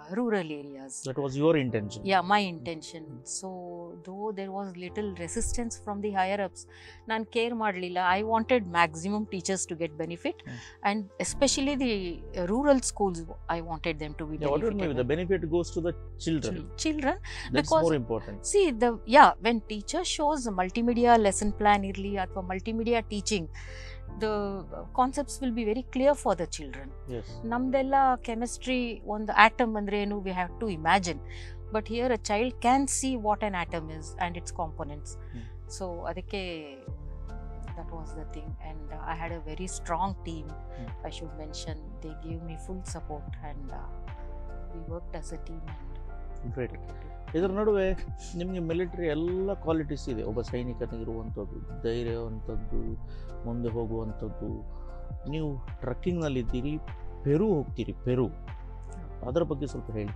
rural areas. That was your intention. Yeah, my intention. So, though there was little resistance from the higher ups, ನಾನು care ಮಾಡಲಿಲ್ಲ I wanted maximum teachers to get benefit and especially the rural schools I wanted them to be Yeah, what do you mean? The benefit goes to the children. children That's because more important. see the yeah when teacher shows multimedia lesson plan ಇರಲಿ ಅಥವಾ multimedia teaching the concepts will be very clear for the children Yes. ನಮ್ದೆಲ್ಲ chemistry ಒಂದು atom ಅಂದ್ರೆ ಏನು we have to imagine but here a child can see what an atom is and its components so ಅದಕ್ಕೆ that was the thing and I had a very strong team I should mention they give me full support and we work as a team Great. ಇದರ ನಡುವೆ ನಿಮಗೆ military ಎಲ್ಲ qualities ಇದೆ ಒಬ್ಬ ಸೈನಿಕನಿಗಿರುವಂಥದ್ದು ಧೈರ್ಯವಂಥದ್ದು ಮುಂದೆ ಹೋಗುವಂಥದ್ದು ನೀವು ಟ್ರಕ್ಕಿಂಗ್ನಲ್ಲಿದ್ದೀರಿ ಪೆರು ಹೋಗ್ತೀರಿ ಪೆರು ಅದರ ಬಗ್ಗೆ ಸ್ವಲ್ಪ ಹೇಳಿ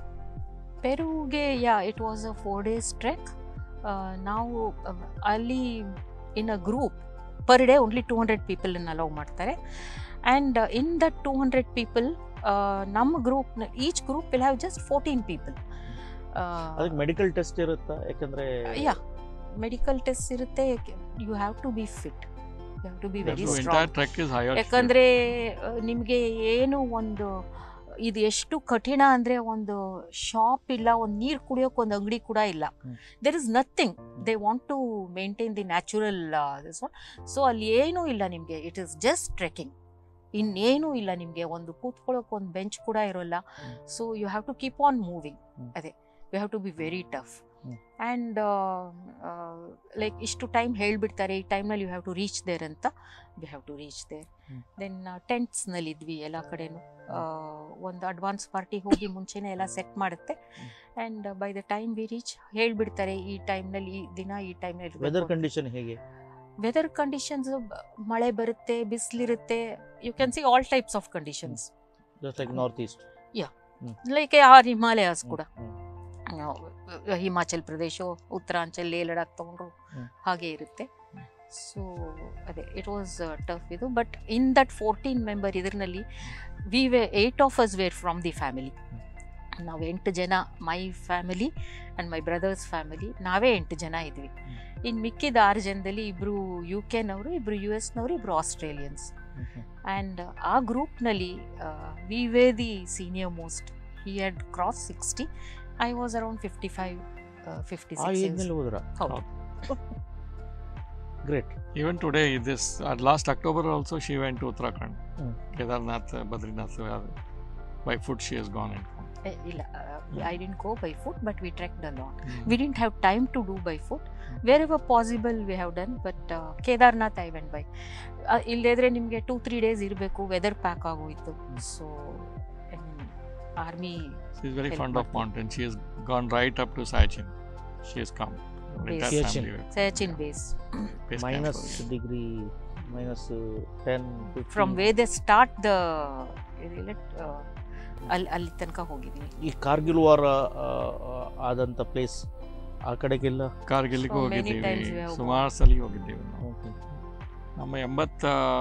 ಪೆರುಗೆ yeah it was a four days trek ನಾವು ಅಹ್, ಅಲ್ಲಿ in a group per day only two hundred ಪೀಪಲನ್ನು ಅಲೌ ಮಾಡ್ತಾರೆ and in that two hundred people ನಮ್ಮ ಗ್ರೂಪ್ನ each group will have just fourteen people ಅದಕ್ಕೆ ಮೆಡಿಕಲ್ ಟೆಸ್ಟ್ ಇರುತ್ತಾ ಯಾಕಂದ್ರೆ ಯಾ ಮೆಡಿಕಲ್ ಟೆಸ್ಟ್ ಇರುತ್ತೆ you have to be fit you have to be very So entire strong trek is higher. ಯಾಕಂದ್ರೆ ನಿಮಗೆ ಏನು ಒಂದು ಇದು ಎಷ್ಟು ಕಠಿಣ ಅಂದ್ರೆ ಒಂದು ಶಾಪ್ ಇಲ್ಲ ಒಂದು ನೀರು ಕುಡಿಯೋಕೆ ಒಂದು ಅಂಗಡಿ ಕೂಡ ಇಲ್ಲ there is nothing they want to maintain the natural this one so ಅಲ್ಲಿ ಏನೂ ಇಲ್ಲ ನಿಮಗೆ ಇಟ್ ಇಸ್ ಜಸ್ಟ್ ಟ್ರೆಕ್ಕಿಂಗ್ ಇನ್ನೇನೂ ಇಲ್ಲ ನಿಮಗೆ ಒಂದು ಕೂತ್ಕೊಳ್ಳೋಕೆ ಒಂದು ಬೆಂಚ್ ಕೂಡ ಇರೋಲ್ಲ so you have to keep on moving ಅದೇ you have to be very tough and like ಇಷ್ಟು ಟೈಮ್ ಹೇಳಿಬಿಡ್ತಾರೆ ಈ ಟೈಮ್ನಲ್ಲಿ you have to reach there ಅಂತ we have to reach there then ಟೆಂಟ್ಸ್ನಲ್ಲಿ ಇದ್ವಿ ಎಲ್ಲ ಕಡೆನೂ ಒಂದು ಅಡ್ವಾನ್ಸ್ ಪಾರ್ಟಿ ಹೋಗಿ ಮುಂಚೆನೇ ಎಲ್ಲ ಸೆಟ್ ಮಾಡುತ್ತೆ and by the time we reach ಹೇಳಿಬಿಡ್ತಾರೆ ಈ ಟೈಮ್ನಲ್ಲಿ ಈ ದಿನ ಈ ಟೈಮ್ನಲ್ಲಿ ವೆದರ್ ಕಂಡೀಷನ್ ಹೇಗೆ ವೆದರ್ ಕಂಡೀಷನ್ಸ್ ಮಳೆ ಬರುತ್ತೆ ಬಿಸಿಲಿರುತ್ತೆ you can see all types of conditions just like north east yeah like our Himalayas ಕೂಡ ನಾವು, ಅಹ್, ಹಿಮಾಚಲ್ ಪ್ರದೇಶ ಉತ್ತರಾಂಚಲ್ ಲೇ ಲಡಾಖ್ ತಗೊಂಡ್ರು ಹಾಗೆ ಇರುತ್ತೆ ಸೊ ಅದೇ ಇಟ್ ವಾಸ್ ಟಫ್ ಇದು but in that fourteen member ಇದರಲ್ಲಿ we were eight of us were from the family ನಾವು ಎಂಟು ಜನ my family and my brother's family ನಾವೇ ಎಂಟು ಜನ ಇದ್ವಿ ಇನ್ನು ಮಿಕ್ಕಿದ ಆರು ಜನದಲ್ಲಿ ಇಬ್ಬರು ಯು ಕೆನವರು ಇಬ್ಬರು ಯು ಎಸ್ನವರು ಇಬ್ಬರು ಆಸ್ಟ್ರೇಲಿಯನ್ಸ್ ಆ್ಯಂಡ್ ಆ ಗ್ರೂಪ್ನಲ್ಲಿ we were the senior most he had cross sixty I was around fifty five fifty ಆ ಏಜ್ನಲ್ಲಿ ಹೋದ್ರ ಹೌದು great Even today, this uh, last October also she went to Uttarakhand, Hmm. Kedarnath, uh, Badrinath. uh, by foot she has gone and come. Eh, ಇಲ್ಲ I didn't go by foot but we trek the lot we didn't have time to do by foot wherever possible we have done but Kedarnath I went by ಇಲ್ಲದಿದ್ರೆ ನಿಮಗೆ two three days ಇರಬೇಕು weather pack ಆಗೋಯ್ತು so I mean army She is very Help fond of ಮಾಡ್ತಾರೆ. mountains. She has gone right up to Sachin. She has come. Her entire Siachen. family were- Siachen base Base camp minus was- degree minus ten from way the start the ಅಲ್ಲಿ ಅಲ್ಲಿ ತನಕ ಹೋಗಿದ್ವಿ ಈ ಕಾರ್ಗಿಲ್ ವಾರ ಆ, ಆ, ಆದಂಥ ಪ್ಲೇಸ್ ಆ ಕಡೆಗೆಲ್ಲ ಕಾರ್ಗಿಲ್ಗೂ So many ಹೋಗಿದ್ದೀವಿ times we have ಸುಮಾರು ಸಲ ಹೋಗಿದ್ದೀವಿ ನಾವು ನಮ್ಮ ಎಂಬತ್ತ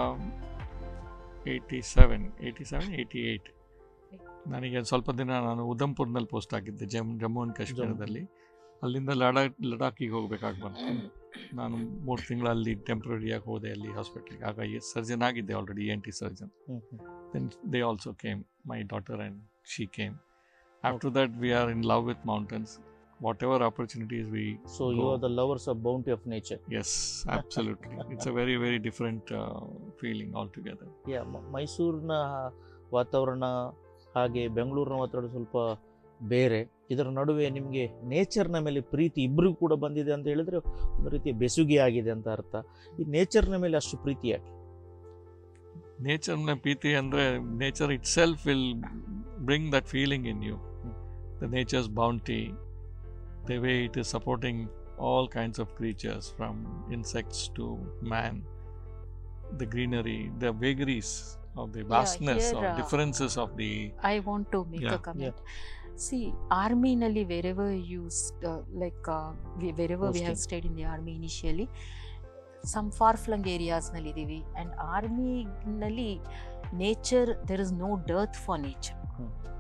eighty seven eighty seven eighty eight ನನಗೆ ಸ್ವಲ್ಪ ದಿನ ನಾನು ಉಧಂಪುರ್ನಲ್ಲಿ ಪೋಸ್ಟ್ ಆಗಿದ್ದೆ ಜಮ್ ಜಮ್ಮು ಆ್ಯಂಡ್ ಕಾಶ್ಮೀರದಲ್ಲಿ ಅಲ್ಲಿಂದ ಲಡಾಖ್ ಲಡಾಖಿಗೆ ಹೋಗ್ಬೇಕಾಗಿ ಬಂತು ನಾನು ಮೂರು ತಿಂಗಳು ಅಲ್ಲಿ ಟೆಂಪ್ರರಿಯಾಗಿ ಹೋದೆ ಅಲ್ಲಿ ಹಾಸ್ಪಿಟ್ಲಿಗೆ ಆಗ ಸರ್ಜನ್ ಆಗಿದ್ದೆ already N T surgeon then they also came my daughter and she came after that we are in love with mountains whatever opportunities we so you are the lovers of bounty of nature Yes, absolutely. it's a very, very different uh, feeling altogether. Yeah ಮೈಸೂರಿನ ವಾತಾವರಣ ಹಾಗೆ ಬೆಂಗಳೂರಿನ ವಾತಾವರಣ ಸ್ವಲ್ಪ ಬೇರೆ ಇದರ ನಡುವೆ ನಿಮಗೆ ನೇಚರ್ನ ಮೇಲೆ ಪ್ರೀತಿ ಇಬ್ಬರಿಗೂ ಕೂಡ ಬಂದಿದೆ ಅಂತ ಹೇಳಿದ್ರೆ ಒಂದು ರೀತಿಯ ಬೆಸುಗೆ ಆಗಿದೆ ಅಂತ ಅರ್ಥ ಈ ನೇಚರ್ನ ಮೇಲೆ ಅಷ್ಟು ಪ್ರೀತಿ ಯಾಕೆ Nature na ಪ್ರೀತಿ ಅಂದ್ರೆ nature itself will bring that feeling in you. The nature's bounty, the way it is supporting all kinds of creatures from insects to man, the greenery, the vagaries of the vastness here, or uh, differences of the I want to make Yeah. a comment. See, army-ನಲ್ಲಿ wherever you, st- uh, like, uh, we- wherever we have Posting. stayed in the army initially, some far-flung areas-ನಲ್ಲಿ ಇದೀವಿ and army-ನಲ್ಲಿ nature, there is no dearth for nature.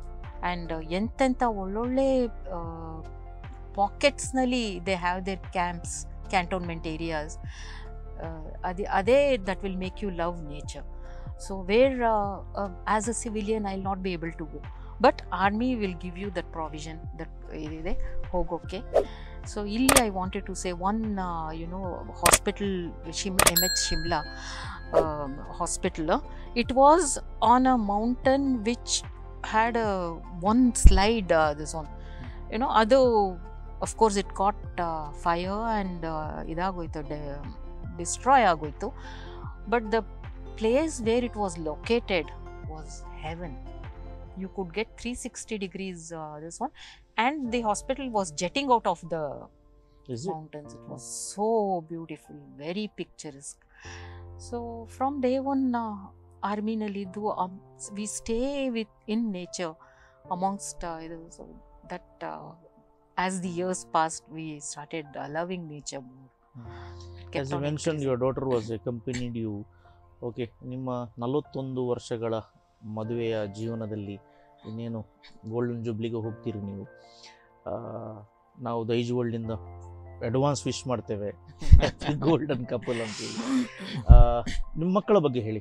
And ಎಂತೆಂಥ ಒಳ್ಳೊಳ್ಳೆ ಪಾಕೆಟ್ಸ್ನಲ್ಲಿ they have there camps cantonment areas ಅದೇ ಅದೇ that will make you love nature so where as a civilian I will not be able to go but army will give you that provision that ಇದಿದೆ ಹೋಗೋಕ್ಕೆ ಸೊ ಇಲ್ಲಿ I wanted to say one you know hospital ಶಿಮ್ M H Shimla hospital it was on a mountain which had one slide this one you know ಅದು of course it caught fire and ಇದಾಗೋಯ್ತು destroy ಆಗೋಯ್ತು but the place where it was located was heaven you could get 360 degrees uh, this one and the hospital was jetting out of the Is it? mountains it was so beautiful very picturesque so from day one uh, army naliddu um, we stay with in nature amongst uh, ಇದು so that uh, as the years passed we started uh, loving nature more Kept as you on mention increasing. Your daughter was companied you okay ನಿಮ್ಮ ನಲವತ್ತೊಂದು ವರ್ಷಗಳ ಮದುವೆಯ ಜೀವನದಲ್ಲಿ ಇನ್ನೇನು golden ಜುಬ್ಲಿಗೆ ಹೋಗ್ತೀರಿ ನೀವು ಆ, ನಾವು ದೈಜ್ ವರ್ಲ್ಡಿಂದ ಅಡ್ವಾನ್ಸ್ ವಿಶ್ ಮಾಡ್ತೇವೆ ಗೋಲ್ಡನ್ ಕಪಲ್ ಅಂತೇಳಿ ಆ, ನಿಮ್ಮ ಮಕ್ಕಳ ಬಗ್ಗೆ ಹೇಳಿ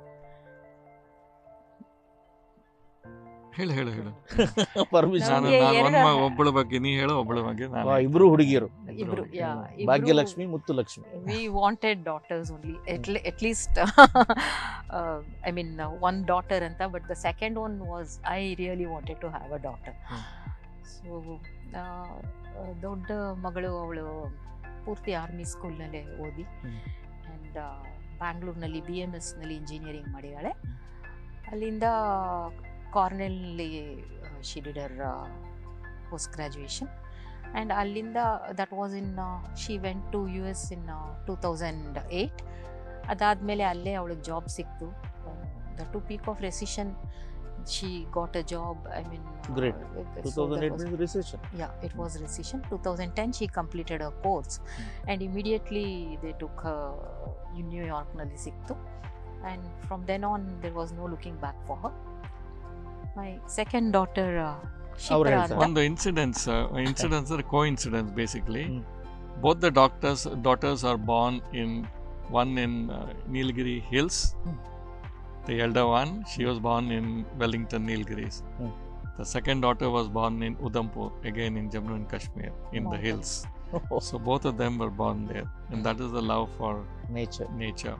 ಹೇಳು ಹೇಳು ಹೇಳು ಪರ್ಮಿಷನ್ ನಾನು ನಮ್ಗೆ ನಾನು ಎರಡು- ಒಂದ್ ಒಬ್ಬಳ ಬಗ್ಗೆ ನೀ ಹೇಳು ಒಬ್ಬಳ ಬಗ್ಗೆ ನಾನು ಇಬ್ರು ಹುಡುಗಿಯರು ಇಬ್ರು yeah, ಹ್ಮ್. ಇಬ್ರು- Bhagyalakshmi Muthulakshmi we wanted daughters only at, le- at least uh, i mean uh, one daughter anta but the second one was i really wanted to have a daughter Hmm. so uh, ದೊಡ್ಡ ಮಗಳು ಅವಳು ಪೂರ್ತಿ army ಸ್ಕೂಲ್ನಲ್ಲೇ ಓದಿ hmm. And ಬ್ಯಾಂಗ್ಳೂರ್ನಲ್ಲಿ B M ಎಸ್ನಲ್ಲಿ engineering ಮಾಡಿದ್ದಾಳೆ ಅಲ್ಲಿಂದ ಕಾರ್ನೆಲ್ನಲ್ಲಿ she did her post graduation and ಅಲ್ಲಿಂದ that was in she went to U S in two thousand eight ಅದಾದಮೇಲೆ ಅಲ್ಲೇ ಅವಳಿಗೆ ಜಾಬ್ ಸಿಕ್ತು the to peak of recession she got a job I mean Great. Two thousand eight recession yeah it was recession 2010 she completed her course and immediately they took her in new york ನಲ್ಲಿ ಸಿಕ್ತು and from then on there was no looking back for her my second daughter uh, ಅವ್ರು Shipra ಹೇಳ್ತಾರೆ. ಅಂತ. ಒಂದು incidence incidence coincidence basically hmm. Both the doctor's daughters are born in one in Nilgiri hills Hmm. The elder one she was born in Wellington Nilgiris Hmm. The second daughter was born in Udhampur again in Jammu and Kashmir in the Mountains. Hills so both of them were born there and that is the love for nature nature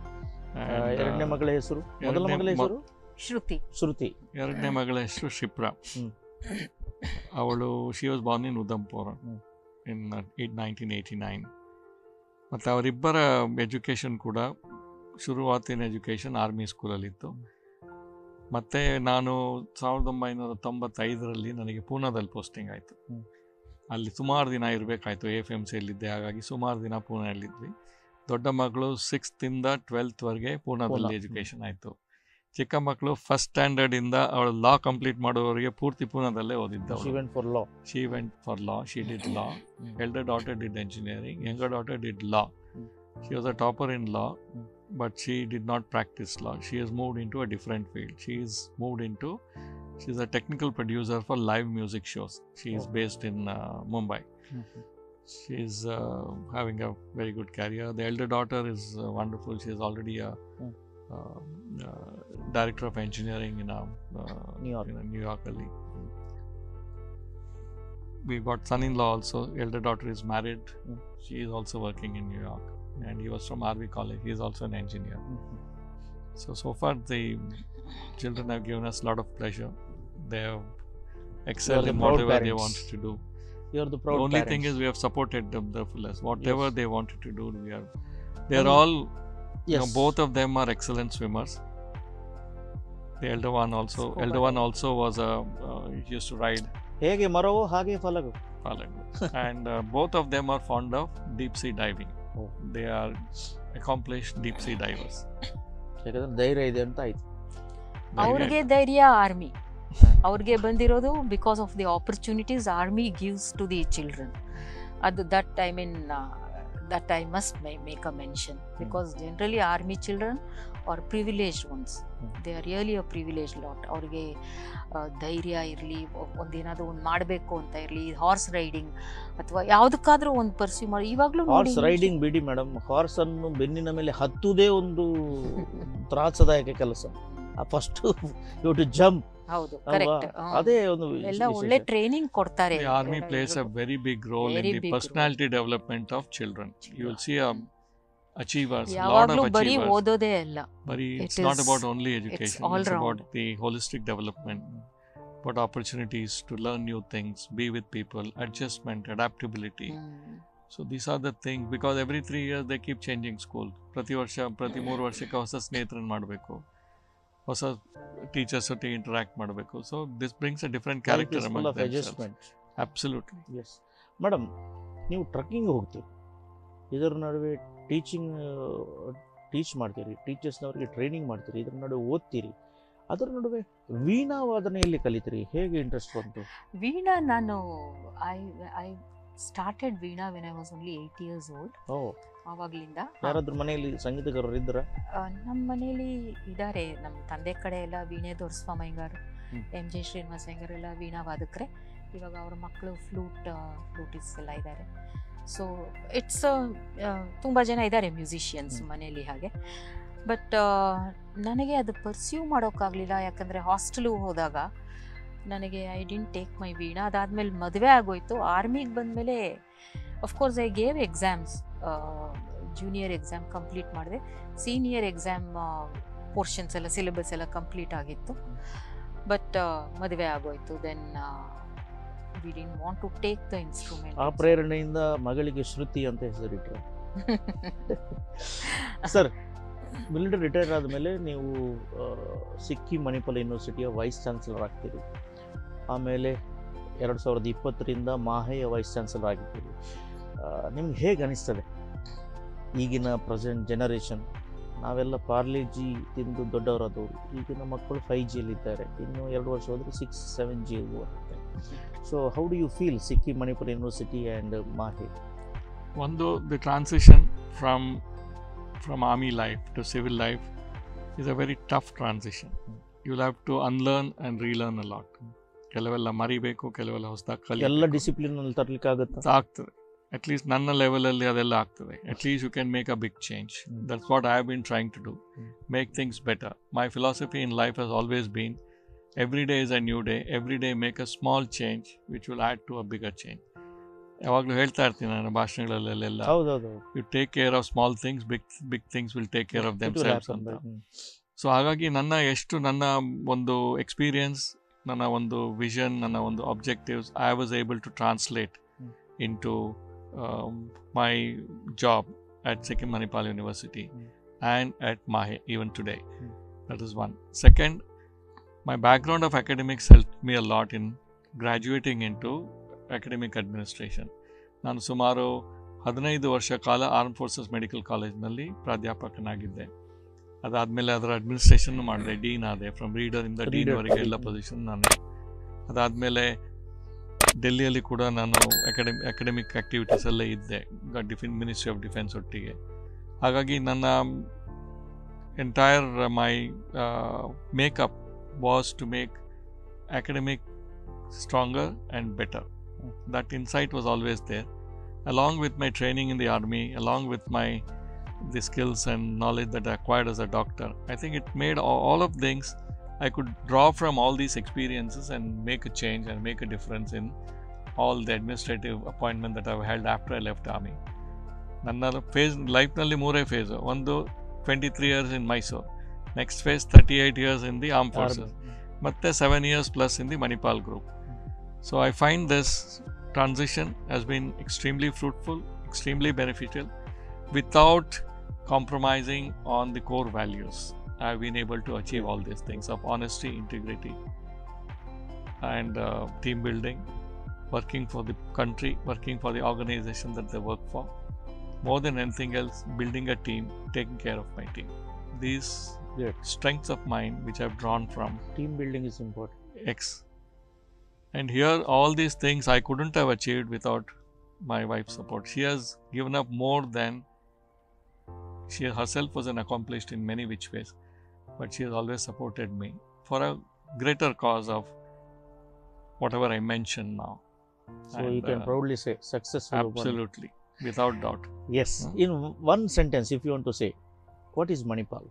ಎರಡನೇ ಮಗಳ ಹೆಸರು ಮೊದಲ ಎರಡನೇ ಮಗಳ ಮ- ಹೆಸರು ಶ್ರುತಿ ಶ್ರುತಿ ಎರಡನೇ ಮಗಳ ಹೆಸರು ಶಿಪ್ರಾ ಹ್ಮ್. ಅವಳು she was born in Udhampur hmm. In nineteen eighty nine ಮತ್ತು ಅವರಿಬ್ಬರ ಎಜುಕೇಷನ್ ಕೂಡ ಶುರುವಾತಿನ ಎಜುಕೇಷನ್ ಆರ್ಮಿ ಸ್ಕೂಲಲ್ಲಿತ್ತು ಮತ್ತು ನಾನು ಸಾವಿರದ ಒಂಬೈನೂರ ತೊಂಬತ್ತೈದರಲ್ಲಿ ನನಗೆ ಪೂನಾದಲ್ಲಿ ಪೋಸ್ಟಿಂಗ್ ಆಯಿತು ಹ್ಮ್. ಅಲ್ಲಿ ಸುಮಾರು ದಿನ ಇರಬೇಕಾಯ್ತು ಎಫ್ ಎಮ್ ಸಿಯಲ್ಲಿದ್ದೆ ಹಾಗಾಗಿ ಸುಮಾರು ದಿನ ಪೂನೆಯಲ್ಲಿದ್ವಿ ದೊಡ್ಡ ಮಗಳು ಸಿಕ್ಸ್ತಿಂದ ಟ್ವೆಲ್ತ್ವರೆಗೆ ಪೂನಾದಲ್ಲಿ ಪೂನಾ, ಎಜುಕೇಷನ್ ಆಯಿತು ಚಿಕ್ಕ ಮಕ್ಕಳು ಫಸ್ಟ್ ಸ್ಟ್ಯಾಂಡರ್ಡಿಂದ ಅವಳು ಲಾ ಕಂಪ್ಲೀಟ್ ಮಾಡುವವರೆಗೆ ಪೂರ್ತಿ ಪೂನಾದಲ್ಲೇ ಓದಿದ್ದು she went for law She went for law. She did law. Mm. Elder daughter did engineering. Younger daughter did law. Mm. She was a topper in law, Mm. but she did not practice law. She has moved into a different field. She is moved into. She's a technical producer for live music shows. She is Oh. based in uh, Mumbai. She's uh, having a very good career. The elder daughter is uh, wonderful. She is already a Mm. uh, uh, director of engineering in a, uh, New York. in a New York Ali. We've got son-in-law also. Elder daughter is married. Mm. She is also working in New York, and he was from RV College. He is also an engineer. So so far the children have given us a lot of pleasure. They have excelled the in proud whatever they parents. wanted to do. You are the The proud only thing is we have supported them the fullest. Whatever Yes. they wanted to do, we are. They are And- all. You know, both of them are excellent swimmers. The elder one also. Scuba elder one diving. also was a. Uh, he used to ride ಹೇಗೆ ಮರವೋ ಹಾಗೆ ಫಲವು Palangu. and uh, both of them are fond of deep sea diving. Oh. They are accomplished deep sea divers. ಯಾಕಂದ್ರೆ ಧೈರ್ಯ ಇದೆ ಅಂತ ಆಯ್ತು ಅವ್ರಿಗೆ ಧೈರ್ಯ ಆರ್ಮಿ ಅವ್ರಿಗೆ ಬಂದಿರೋದು because of the opportunities army gives to the children ಅದು that I mean that I must ma- make a mention because generally army children are privileged ones. They are really a privileged lot. ಅವ್ರಿಗೆ ಆ, ಧೈರ್ಯ ಇರಲಿ ಒಂದೇನಾದ್ರು ಒಂದು ಮಾಡಬೇಕು ಅಂತ ಇರಲಿ horse riding ಅಥವಾ ಯಾವುದಕ್ಕಾದ್ರೂ ಒಂದು ಪರ್ಸ್ಯೂ ಮಾಡಿ ಇವಾಗಲೂ ಹಾರ್ಸ್ ರೈಡಿಂಗ್ ಬಿಡಿ ಮೇಡಮ್ ಹಾರ್ಸ್ ಅನ್ನು ಬೆನ್ನಿನ ಮೇಲೆ ಹತ್ತುವುದೇ ಒಂದು ತ್ರಾಸದಾಯಕ ಕೆಲಸ ಫಸ್ಟ್ ಯು ಟು ಜಂಪ್ ಹೌದು ಅಲ್ವಾ? ಕರೆಕ್ಟ್ ಅದೇ ಒಂದು ವಿಶ್- ಎಲ್ಲ ಒಳ್ಳೆ ವಿಶೇಷ. ಟ್ರೈನಿಂಗ್ ಕೊಡ್ತಾರೆ The army plays a very big role Very in the big personality development of children. You will see um, achievers, a lot ಯಾವಾಗ್ಲೂ of ಬರೀ achievers. ಓದೋದೇ ಅಲ್ಲ But It it's not is- about only it's education. all It's about round. the holistic development, about opportunities to learn new things, be with people, adjustment, adaptability. So these are the things because every three years they keep changing school. ಪ್ರತಿ ವರ್ಷ ಪ್ರತಿ ಮೂರು ವರ್ಷಕ್ಕೆ ಹೊಸ ಸ್ನೇಹಿತರನ್ನ ಮಾಡಬೇಕು ಹೊಸ teachers ಒಟ್ಟಿಗೆ interact ಮಾಡಬೇಕು so this brings a different Life character is full of adjustment. Absolutely yes madam ನೀವು ಟ್ರಕ್ಕಿಂಗ್ ಹೋಗ್ತೀರಿ ಇದರ ನಡುವೆ ಟೀಚಿಂಗ್ ಟೀಚ್ ಮಾಡ್ತೀರಿ ಟೀಚರ್ಸ್ನವರಿಗೆ ಟ್ರೈನಿಂಗ್ ಮಾಡ್ತೀರಿ ಇದರ ನಡುವೆ ಓದ್ತೀರಿ ಅದರ ನಡುವೆ ವೀಣಾ ವಾದನೆಯಲ್ಲಿ ಕಲಿತೀರಿ ಹೇಗೆ ಇಂಟ್ರೆಸ್ಟ್ ಬಂತು ವೀಣಾ ನಾನು I I started veena when I was only eight years old ಓ ಆವಾಗ್ಲಿಂದ ಯಾರಾದ್ರೂ ಮನೆಯಲ್ಲಿ ಸಂಗೀತಗಾರರು ಇದ್ರ ನಮ್ಮ ಮನೇಲಿ ಇದ್ದಾರೆ ನಮ್ಮ ತಂದೆ ಕಡೆ ಎಲ್ಲ ವೀಣೆ ದೊರಸ್ವಾಮಯ್ಯಗಾರು ಹ್ಮ್. ಎಂ ಜೆ ಶ್ರೀನಿವಾಸ ಅಯ್ಯಂಗಾರ್ ಎಲ್ಲ ವೀಣಾ ವಾದಕರೆ ಇವಾಗ ಅವ್ರ ಮಕ್ಕಳು ಫ್ಲೂಟ್ ಫ್ಲೂಟಿಸ್ ಎಲ್ಲ ಇದ್ದಾರೆ ಸೊ ಇಟ್ಸ್ ತುಂಬ ಜನ ಇದ್ದಾರೆ ಮ್ಯೂಸಿಷಿಯನ್ಸ್ ಹ್ಮ್. ಮನೆಯಲ್ಲಿ ಹಾಗೆ ಬಟ್ ನನಗೆ ಅದು ಪರ್ಸ್ಯೂ ಮಾಡೋಕ್ಕಾಗಲಿಲ್ಲ ಯಾಕಂದರೆ ಹಾಸ್ಟೆಲ್ಗೆ ಹೋದಾಗ ನನಗೆ I didn't take my veena ಅದಾದಮೇಲೆ ಮದುವೆ ಆಗೋಯ್ತು ಆರ್ಮಿಗೆ ಬಂದಮೇಲೆ of course I gave exams junior exam complete ಮಾಡಿದೆ ಸೀನಿಯರ್ ಎಕ್ಸಾಮ್ ಪೋರ್ಷನ್ಸ್ ಎಲ್ಲ ಸಿಲೆಬಸ್ ಎಲ್ಲ ಕಂಪ್ಲೀಟ್ ಆಗಿತ್ತು ಬಟ್ ಮದುವೆ ಆಗೋಯ್ತು then we didn't want to take the instrument ಆ ಪ್ರೇರಣೆಯಿಂದ ಮಗಳಿಗೆ ಶ್ರುತಿ ಅಂತ ಹೆಸರಿಟ್ರು ಸರ್ ಮಿಲಿಟರಿ ರಿಟೈರ್ ಆದಮೇಲೆ ನೀವು ಆ, ಸಿಕ್ಕಿಂ ಮಣಿಪಾಲ್ ಯೂನಿವರ್ಸಿಟಿಯ ವೈಸ್ ಚಾನ್ಸಲರ್ ಆಗ್ತೀರಿ ಆಮೇಲೆ ಎರಡು ಸಾವಿರದ ಇಪ್ಪತ್ತರಿಂದ ಮಾಹೆಯ ವೈಸ್ ಚಾನ್ಸಲರ್ ಆಗಿದ್ದೀರಿ ಆ, ನಿಮ್ಗೆ ಹೇಗೆ ಅನಿಸ್ತದೆ ಈಗಿನ ಪ್ರೆಸೆಂಟ್ ಜನರೇಷನ್ ನಾವೆಲ್ಲ ಪಾರ್ಲೆ-ಜಿ ತಿಂದು ದೊಡ್ಡವರಾದವರು ಈಗಿನ ಮಕ್ಕಳು ಫೈವ್ ಜಿಯಲ್ಲಿದ್ದಾರೆ ಇನ್ನು ಎರಡು ವರ್ಷ ಹೋದರೆ ಸಿಕ್ಸ್ ಸೆವೆನ್ ಜಿ ಬರುತ್ತೆ so how do you feel Sikkim Manipur university and Mahe ಒಂದು the transition from from army life to civil life is a very tough transition you have to unlearn and relearn a lot ಕೆಲವೆಲ್ಲ ಮರಿಬೇಕು ಕೆಲವೆಲ್ಲ ಹೊಸದಾಗಿ ಎಲ್ಲ ಕಲಿ discipline ಅಲ್ಲಿ ತರ್ಲಿಕ್ಕೆ ಆಗುತ್ತಾ ಆಗ್ತದೆ ಅಟ್ಲೀಸ್ಟ್ ನನ್ನ ಲೆವೆಲಲ್ಲಿ ಅದೆಲ್ಲ ಆಗ್ತದೆ at least you can make a big change that's what I have been trying to do make things better my philosophy in life has always been every day is a new day every day make a small change which will add to a bigger change ಯಾವಾಗಲೂ ಹೇಳ್ತಾ ಇರ್ತೀನಿ ನಾನು ಭಾಷಣಗಳಲ್ಲೆಲ್ಲ ಹೌದೌದು you take care of small things big big things will take care of themselves ಅಂತ so ಹಾಗಾಗಿ ನನ್ನ ಎಷ್ಟು ನನ್ನ ಒಂದು ಎಕ್ಸ್ಪೀರಿಯನ್ಸ್ ನನ್ನ ಒಂದು ವಿಷನ್ ನನ್ನ ಒಂದು objectives I was able to translate into my job at Sikkim Manipal University and at Mahe even today. That is one. Second, my background of academics helped me a lot in graduating into academic administration. ನಾನು ಸುಮಾರು ಹದಿನೈದು ವರ್ಷ ಕಾಲ arm forces medical ಕಾಲೇಜ್ನಲ್ಲಿ ಪ್ರಾಧ್ಯಾಪಕನಾಗಿದ್ದೆ ಅದಾದಮೇಲೆ ಅದರ administration ಮಾಡಿದೆ dean ಆದೆ ಫ್ರಮ್ ರೀಡರಿಂದ Reader ಡೀನ್ವರೆಗೆ ಎಲ್ಲ position. ಪೊಸಿಷನ್ ನಾನೇ ಅದಾದಮೇಲೆ ಡೆಲ್ಲಿಯಲ್ಲಿ ಕೂಡ ನಾನು ಅಕಾಡೆಮಿ ಅಕಾಡೆಮಿಕ್ ಆ್ಯಕ್ಟಿವಿಟೀಸ್ ಎಲ್ಲ ಇದ್ದೆ ಡಿಫೆನ್ ಮಿನಿಸ್ಟ್ರಿ ಆಫ್ ಡಿಫೆನ್ಸ್ ಒಟ್ಟಿಗೆ ಹಾಗಾಗಿ ನನ್ನ entire my makeup was to make academic stronger and better that insight was always there along with my training in the army, along with my the skills and knowledge that I acquired as a doctor, I think it made all, all of things I could draw from all these experiences and make a change and make a difference in all the administrative appointment that I've held after I left army. ನನ್ನ phase ಲೈಫ್ನಲ್ಲಿ ಮೂರೇ phase ಒಂದು twenty three years in Mysore next phase thirty eight years in the arm forces ಮತ್ತೆ seven years plus in the Manipal group so I find this transition has been extremely fruitful, extremely beneficial without compromising on the core values. I've been able to achieve all these things of honesty, integrity, and uh, team building, working for the country, working for the organization that they work for. More than anything else, building a team, taking care of my team. These Great. strengths of mine, which I've drawn from team building is important X. And here, all these things I couldn't have achieved without my wife's support. She has given up more than she herself was an accomplished in many which ways, but she has always supported me for a greater cause of whatever I mentioned now. So you And, can uh, proudly say successful. woman. Absolutely, without doubt. Yes. Hmm. In one sentence, if you want to say, what is Manipal?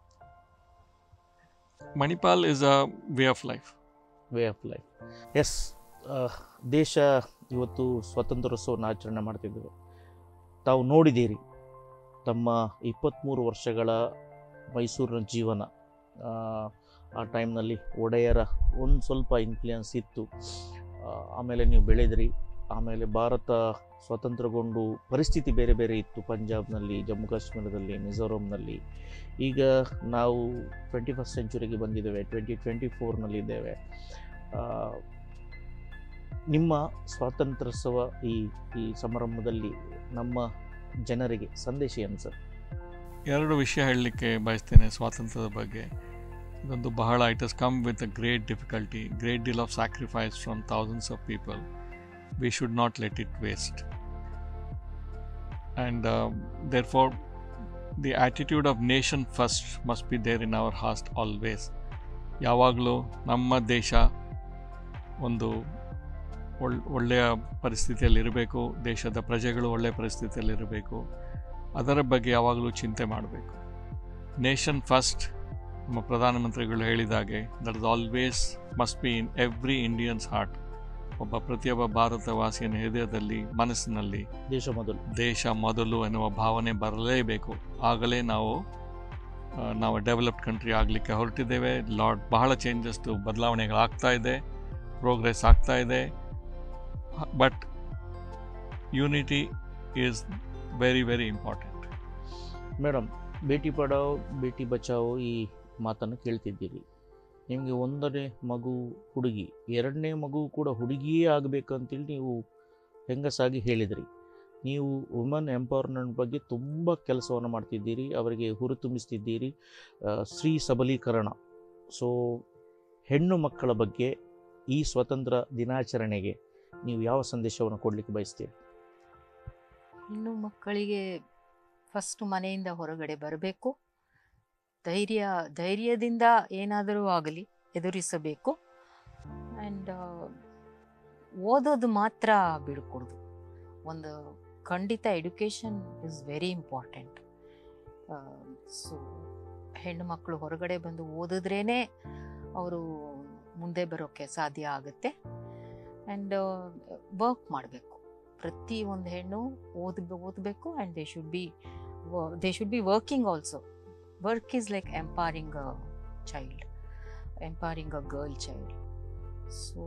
Manipal is a way of life. Way of life yes ದೇಶ ಇವತ್ತು ಸ್ವಾತಂತ್ರ್ಯೋತ್ಸವವನ್ನು ಆಚರಣೆ ಮಾಡ್ತಿದ್ದೇವೆ ತಾವು ನೋಡಿದ್ದೀರಿ ತಮ್ಮ ಇಪ್ಪತ್ತ್ಮೂರು ವರ್ಷಗಳ ಮೈಸೂರಿನ ಜೀವನ ಆ, ಆ ಟೈಮ್ನಲ್ಲಿ ಒಡೆಯರ ಒಂದು ಸ್ವಲ್ಪ ಇನ್ಫ್ಲುಯೆನ್ಸ್ ಇತ್ತು ಆ, ಆಮೇಲೆ ನೀವು ಬೆಳೆದ್ರಿ ಆಮೇಲೆ ಭಾರತ ಸ್ವತಂತ್ರಗೊಂಡು ಪರಿಸ್ಥಿತಿ ಬೇರೆ ಬೇರೆ ಇತ್ತು ಪಂಜಾಬ್ನಲ್ಲಿ ಜಮ್ಮು ಕಾಶ್ಮೀರದಲ್ಲಿ ಮಿಜೋರಾಂನಲ್ಲಿ ಈಗ ನಾವು ಟ್ವೆಂಟಿ ಫಸ್ಟ್ ಸೆಂಚುರಿಗೆ ಬಂದಿದ್ದೇವೆ ಟ್ವೆಂಟಿ ಟ್ವೆಂಟಿ ಫೋರ್ನಲ್ಲಿದ್ದೇವೆ ಆ, ನಿಮ್ಮ ಸ್ವಾತಂತ್ರ್ಯೋತ್ಸವ ಈ ಈ ಸಮಾರಂಭದಲ್ಲಿ ನಮ್ಮ ಜನರಿಗೆ ಸಂದೇಶ ಏನು ಸರ್ ಎರಡು ವಿಷಯ ಹೇಳಲಿಕ್ಕೆ ಬಯಸ್ತೇನೆ ಸ್ವಾತಂತ್ರ್ಯದ ಬಗ್ಗೆ ಇದೊಂದು ಬಹಳ it has come with a great difficulty great deal of sacrifice from thousands of people we should not let it waste and therefore the attitude of nation first must be there in our host always ಯಾವಾಗಲೂ ನಮ್ಮ ದೇಶ ಒಂದು ಒಳ್ ಒಳ್ಳೆಯ ಪರಿಸ್ಥಿತಿಯಲ್ಲಿರಬೇಕು ದೇಶದ ಪ್ರಜೆಗಳು ಒಳ್ಳೆಯ ಪರಿಸ್ಥಿತಿಯಲ್ಲಿರಬೇಕು ಅದರ ಬಗ್ಗೆ ಯಾವಾಗಲೂ ಚಿಂತೆ ಮಾಡಬೇಕು ನೇಷನ್ ಫಸ್ಟ್ ನಮ್ಮ ಪ್ರಧಾನಮಂತ್ರಿಗಳು ಹೇಳಿದಾಗೆ that is always must be in every Indians heart ಒಬ್ಬ ಪ್ರತಿಯೊಬ್ಬ ಭಾರತವಾಸಿಯನ ಹೃದಯದಲ್ಲಿ ಮನಸ್ಸಿನಲ್ಲಿ ದೇಶ ಮೊದಲು ದೇಶ ಮೊದಲು ಎನ್ನುವ ಭಾವನೆ ಬರಲೇಬೇಕು ಆಗಲೇ ನಾವು ಆ, ನಾವು ಡೆವಲಪ್ಡ್ ಕಂಟ್ರಿ ಆಗಲಿಕ್ಕೆ ಹೊರಟಿದ್ದೇವೆ ಲಾಟ್ ಬಹಳ ಚೇಂಜಸ್ ಬದಲಾವಣೆಗಳಾಗ್ತಾ ಇದೆ ಪ್ರೋಗ್ರೆಸ್ ಆಗ್ತಾ ಇದೆ but unity is very very important madam Beti Padhao Beti Bachao ಈ ಮಾತನ್ನು ಕೇಳ್ತಿದ್ದೀರಿ ನಿಮಗೆ ಒಂದನೇ ಮಗು ಹುಡುಗಿ ಎರಡನೇ ಮಗು ಕೂಡ ಹುಡುಗಿಯೇ ಆಗಬೇಕಂತೇಳಿ ನೀವು ಹೆಂಗಸಾಗಿ ಹೇಳಿದ್ರಿ ನೀವು ವುಮನ್ ಎಂಪವರ್ಮೆಂಟ್ ಬಗ್ಗೆ ತುಂಬ ಕೆಲಸವನ್ನು ಮಾಡ್ತಿದ್ದೀರಿ ಅವರಿಗೆ ಹುರಿತುಂಬಿಸ್ತಿದ್ದೀರಿ ಆ, ಸ್ತ್ರೀ ಸಬಲೀಕರಣ ಸೊ ಹೆಣ್ಣು ಮಕ್ಕಳ ಬಗ್ಗೆ ಈ ಸ್ವತಂತ್ರ ದಿನಾಚರಣೆಗೆ ನೀವು ಯಾವ ಸಂದೇಶವನ್ನು ಕೊಡಲಿಕ್ಕೆ ಬಯಸ್ತೀರಿ ಹೆಣ್ಣು ಮಕ್ಕಳಿಗೆ ಫಸ್ಟ್ ಮನೆಯಿಂದ ಹೊರಗಡೆ ಬರಬೇಕು ಧೈರ್ಯ ಧೈರ್ಯದಿಂದ ಏನಾದರೂ ಆಗಲಿ ಎದುರಿಸಬೇಕು ಆ್ಯಂಡ್ ಓದೋದು ಮಾತ್ರ ಬಿಡ್ಕೊಡ್ದು ಒಂದು ಖಂಡಿತ education is very important so ಹೆಣ್ಣು ಮಕ್ಕಳು ಹೊರಗಡೆ ಬಂದು ಓದಿದ್ರೇ ಅವರು ಮುಂದೆ ಬರೋಕ್ಕೆ ಸಾಧ್ಯ ಆಗುತ್ತೆ ಆ್ಯಂಡ್ ವರ್ಕ್ ಮಾಡಬೇಕು ಪ್ರತಿ ಒಂದು ಹೆಣ್ಣು ಓದ್ ಓದಬೇಕು and they should be they should be working also work is like empowering a child empowering a girl child so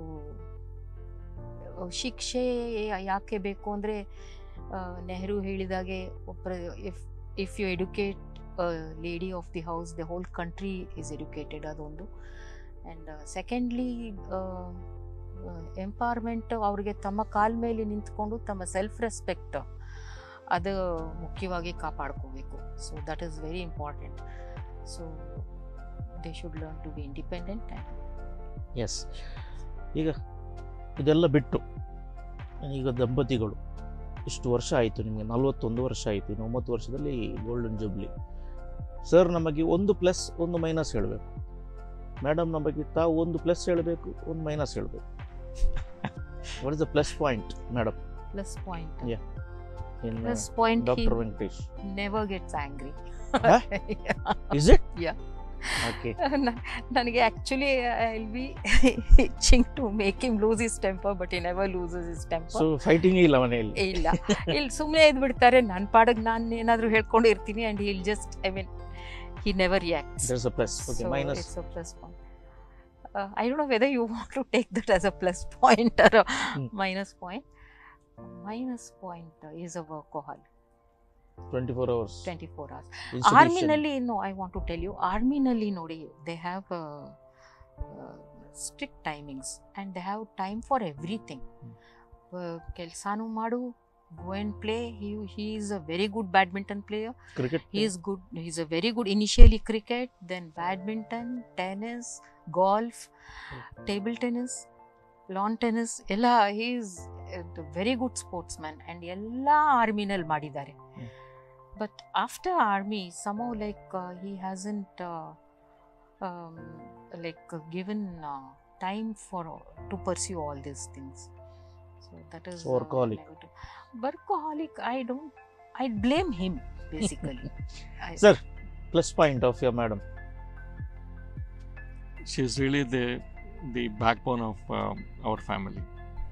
ಶಿಕ್ಷೆ ಯಾಕೆ ಬೇಕು ಅಂದರೆ ನೆಹರು ಹೇಳಿದಾಗೆ ಒಬ್ಬರ if if you educate lady of the house the whole country is educated ಅದೊಂದು and secondly empowerment ಅವ್ರಿಗೆ ತಮ್ಮ ಕಾಲ ಮೇಲೆ ನಿಂತ್ಕೊಂಡು ತಮ್ಮ ಸೆಲ್ಫ್ ರೆಸ್ಪೆಕ್ಟ್ ಅದು ಮುಖ್ಯವಾಗಿ ಕಾಪಾಡ್ಕೋಬೇಕು so that is very important so they should learn to be independent and yes ಈಗ ಇದೆಲ್ಲ ಬಿಟ್ಟು ಈಗ ದಂಪತಿಗಳು ಇಷ್ಟು ವರ್ಷ ಆಯಿತು ನಿಮಗೆ ನಲವತ್ತೊಂದು ವರ್ಷ ಆಯಿತು ಇನ್ನು ಒಂಬತ್ತು ವರ್ಷದಲ್ಲಿ ಗೋಲ್ಡನ್ ಜೂಬ್ಲಿ ಸರ್ ನಮಗೆ ಒಂದು ಪ್ಲಸ್ ಒಂದು ಮೈನಸ್ ಹೇಳಬೇಕು ಮೇಡಮ್ ನಮಗೆ ತಾವು ಒಂದು ಪ್ಲಸ್ ಹೇಳಬೇಕು ಒಂದು ಮೈನಸ್ ಹೇಳಬೇಕು what is the plus point madam plus point Yeah. In plus point doctor Venkatesh never gets angry Huh? Is it Yeah. Okay ನನಗೆ actually I will be itching to make him lose his temper but he never loses his so temper fighting ಇಲ್ಲ ಮನೆಯಲ್ಲಿ ಇಲ್ಲ ಇಲ್ಲಿ ಸುಮ್ಮನೆ ಇದ್ ಬಿಡ್ತಾರೆ ನನ್ನ ಪಾಡಿಗೆ ನಾನು ಏನಾದರೂ ಹೇಳ್ಕೊಂಡು ಇರ್ತೀನಿ and he'll just I mean he never reacts that's a plus okay So minus it's a plus point. Uh, I don't know whether you want to take that as a plus point or a Hmm. minus point. Minus point uh, is a workahol, twenty four hours 24 hours. ಆರ್ಮಿನಲ್ಲಿ no I want to tell you ಆರ್ಮಿನಲ್ಲಿ ನೋಡಿ they have strict timings and they have time for everything ಕೆಲಸನೂ ಮಾಡು go and play he he is a very good badminton player cricket he is good he's a very good initially cricket then badminton tennis golf table tennis lawn tennis ಎಲ್ಲ is very good sportsman and ಎಲ್ಲ ಆರ್ಮಿನಲ್ಲಿ ಮಾಡಿದ್ದಾರೆ but after army somehow like he hasn't like given time for to pursue all these things so that is Workaholic. Workaholic I don't I blame him basically Sir. Plus point of your madam she's really the the backbone of um, our family.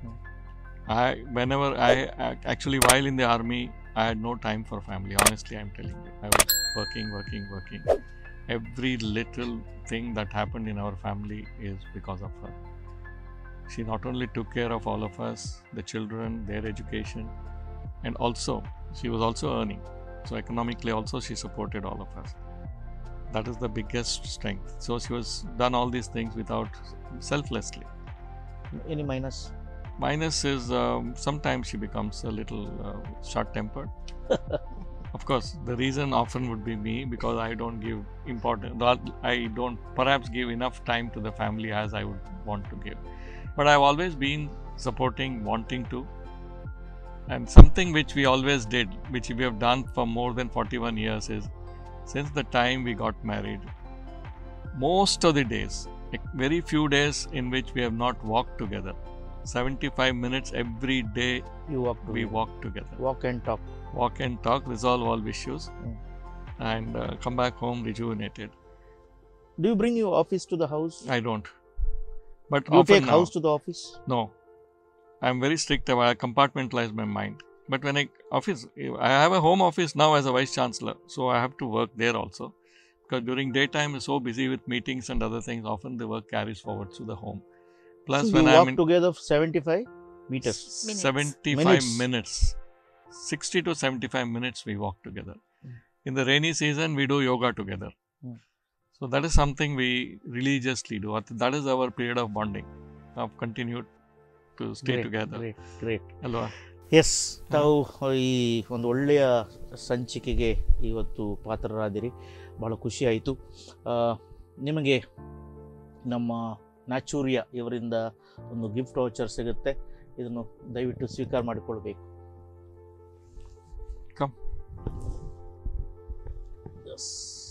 I whenever I ac- actually while in the army, I had no time for family. Honestly, I'm telling you, I was working, working, working. Every little thing that happened in our family is because of her. She not only took care of all of us, the children, their education, and also she was also earning. So economically, also she supported all of us that is the biggest strength so she was done all these things without selflessly any minus minus is um, sometimes she becomes a little uh, short tempered of course the reason often would be me because i don't give important not- i don't perhaps give enough time to the family as i would want to give but i've always been supporting wanting to and something which we always did which we have done for more than 41 years is since the time we got married most of the days like very few days in which we have not walked together 75 minutes every day you walk we walk together walk and talk walk and talk resolve all issues Mm. and uh, come back home rejuvenated do you bring you office to the house i don't but you often take now, house to the office no i'm very strict about i compartmentalize my mind but when i office i have a home office now as a vice chancellor so i have to work there also because during daytime is so busy with meetings and other things often the work carries forward to the home plus you when i'm walk in together seventy five meters Minutes. 75 Minutes. minutes. 60 to 75 minutes we walk together. In the rainy season, we do yoga together. Mm. So that is something we religiously do. That- That is our period of bonding. I've continued to stay together. Great great Alva. Yes ತಾವು ಈ ಒಂದು ಒಳ್ಳೆಯ ಸಂಚಿಕೆಗೆ ಇವತ್ತು ಪಾತ್ರರಾದಿರಿ ಭಾಳ ಖುಷಿ ಆಯಿತು ನಿಮಗೆ ನಮ್ಮ ನ್ಯಾಚೂರಿಯ ಇವರಿಂದ ಒಂದು ಗಿಫ್ಟ್ ವೌಚರ್ ಸಿಗುತ್ತೆ ಇದನ್ನು ದಯವಿಟ್ಟು ಸ್ವೀಕಾರ ಮಾಡಿಕೊಳ್ಬೇಕು Come. ಎಸ್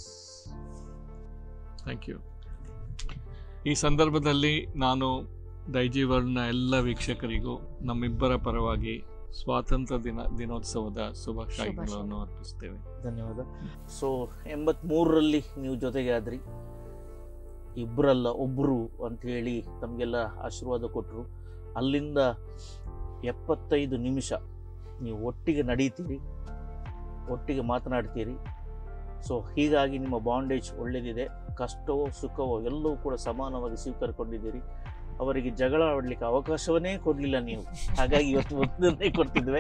ಥ್ಯಾಂಕ್ ಯು ಈ ಸಂದರ್ಭದಲ್ಲಿ ನಾನು ದೈಜಿವರ್ನ ಎಲ್ಲ ವೀಕ್ಷಕರಿಗೂ ನಮ್ಮಿಬ್ಬರ ಪರವಾಗಿ ಸ್ವಾತಂತ್ರ್ಯ ದಿನ ದಿನೋತ್ಸವದ ಶುಭಾಶಯಗಳನ್ನು ಅರ್ಪಿಸ್ತೇವೆ ಧನ್ಯವಾದ ಸೊ ಎಂಬತ್ಮೂರರಲ್ಲಿ ನೀವು ಜೊತೆಗೆ ಆದ್ರಿ ಇಬ್ಬರಲ್ಲ ಒಬ್ಬರು ಅಂಥೇಳಿ ತಮಗೆಲ್ಲ ಆಶೀರ್ವಾದ ಕೊಟ್ಟರು ಅಲ್ಲಿಂದ ಎಪ್ಪತ್ತೈದು ನಿಮಿಷ ನೀವು ಒಟ್ಟಿಗೆ ನಡೀತೀರಿ ಒಟ್ಟಿಗೆ ಮಾತನಾಡ್ತೀರಿ ಸೊ ಹೀಗಾಗಿ ನಿಮ್ಮ ಬಾಂಡೇಜ್ ಒಳ್ಳೆಯದಿದೆ ಕಷ್ಟವೋ ಸುಖವೋ ಎಲ್ಲವೂ ಕೂಡ ಸಮಾನವಾಗಿ ಸ್ವೀಕರಿಕೊಂಡಿದ್ದೀರಿ ಅವರಿಗೆ ಜಗಳ ಆಡಲಿಕ್ಕೆ ಅವಕಾಶವನ್ನೇ ಕೊಡಲಿಲ್ಲ ನೀವು ಹಾಗಾಗಿ ಇವತ್ತು ಒಂದನ್ನೇ ಕೊಡ್ತಿದ್ವಿ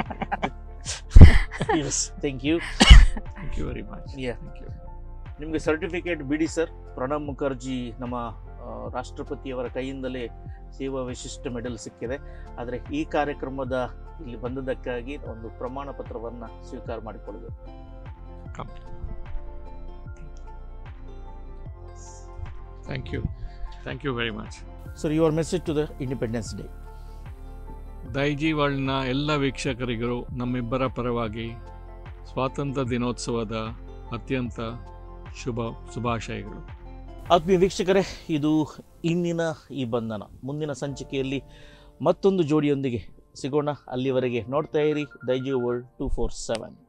thank you thank you very much Yeah. Thank you ನಿಮಗೆ ಸರ್ಟಿಫಿಕೇಟ್ ಬಿಡಿ ಸರ್ ಪ್ರಣಬ್ ಮುಖರ್ಜಿ ನಮ್ಮ ಆ, ರಾಷ್ಟ್ರಪತಿಯವರ ಕೈಯಿಂದಲೇ ಸೇವಾ ವಿಶಿಷ್ಟ ಮೆಡಲ್ ಸಿಕ್ಕಿದೆ ಆದರೆ ಈ ಕಾರ್ಯಕ್ರಮದ ಇಲ್ಲಿ ಬಂದದಕ್ಕಾಗಿ ಒಂದು ಪ್ರಮಾಣ ಪತ್ರವನ್ನು ಸ್ವೀಕಾರ ಮಾಡಿಕೊಳ್ಳಬೇಕು thank you thank you very much sir your message to the independence day ದೈಜಿ ವರ್ಲ್ಡ್ನ ಎಲ್ಲ ವೀಕ್ಷಕರಿಗೂ ನಮ್ಮಿಬ್ಬರ ಪರವಾಗಿ ಸ್ವಾತಂತ್ರ್ಯ ದಿನೋತ್ಸವದ ಅತ್ಯಂತ ಶುಭ ಶುಭಾಶಯಗಳು ಆತ್ಮೀಯ ವೀಕ್ಷಕರೇ ಇದು ಇಂದಿನ ಈ ಬಂಧನ ಮುಂದಿನ ಸಂಚಿಕೆಯಲ್ಲಿ ಮತ್ತೊಂದು ಜೋಡಿಯೊಂದಿಗೆ ಸಿಗೋಣ ಅಲ್ಲಿವರೆಗೆ ನೋಡ್ತಾ ಇರಿ Daijiworld two four seven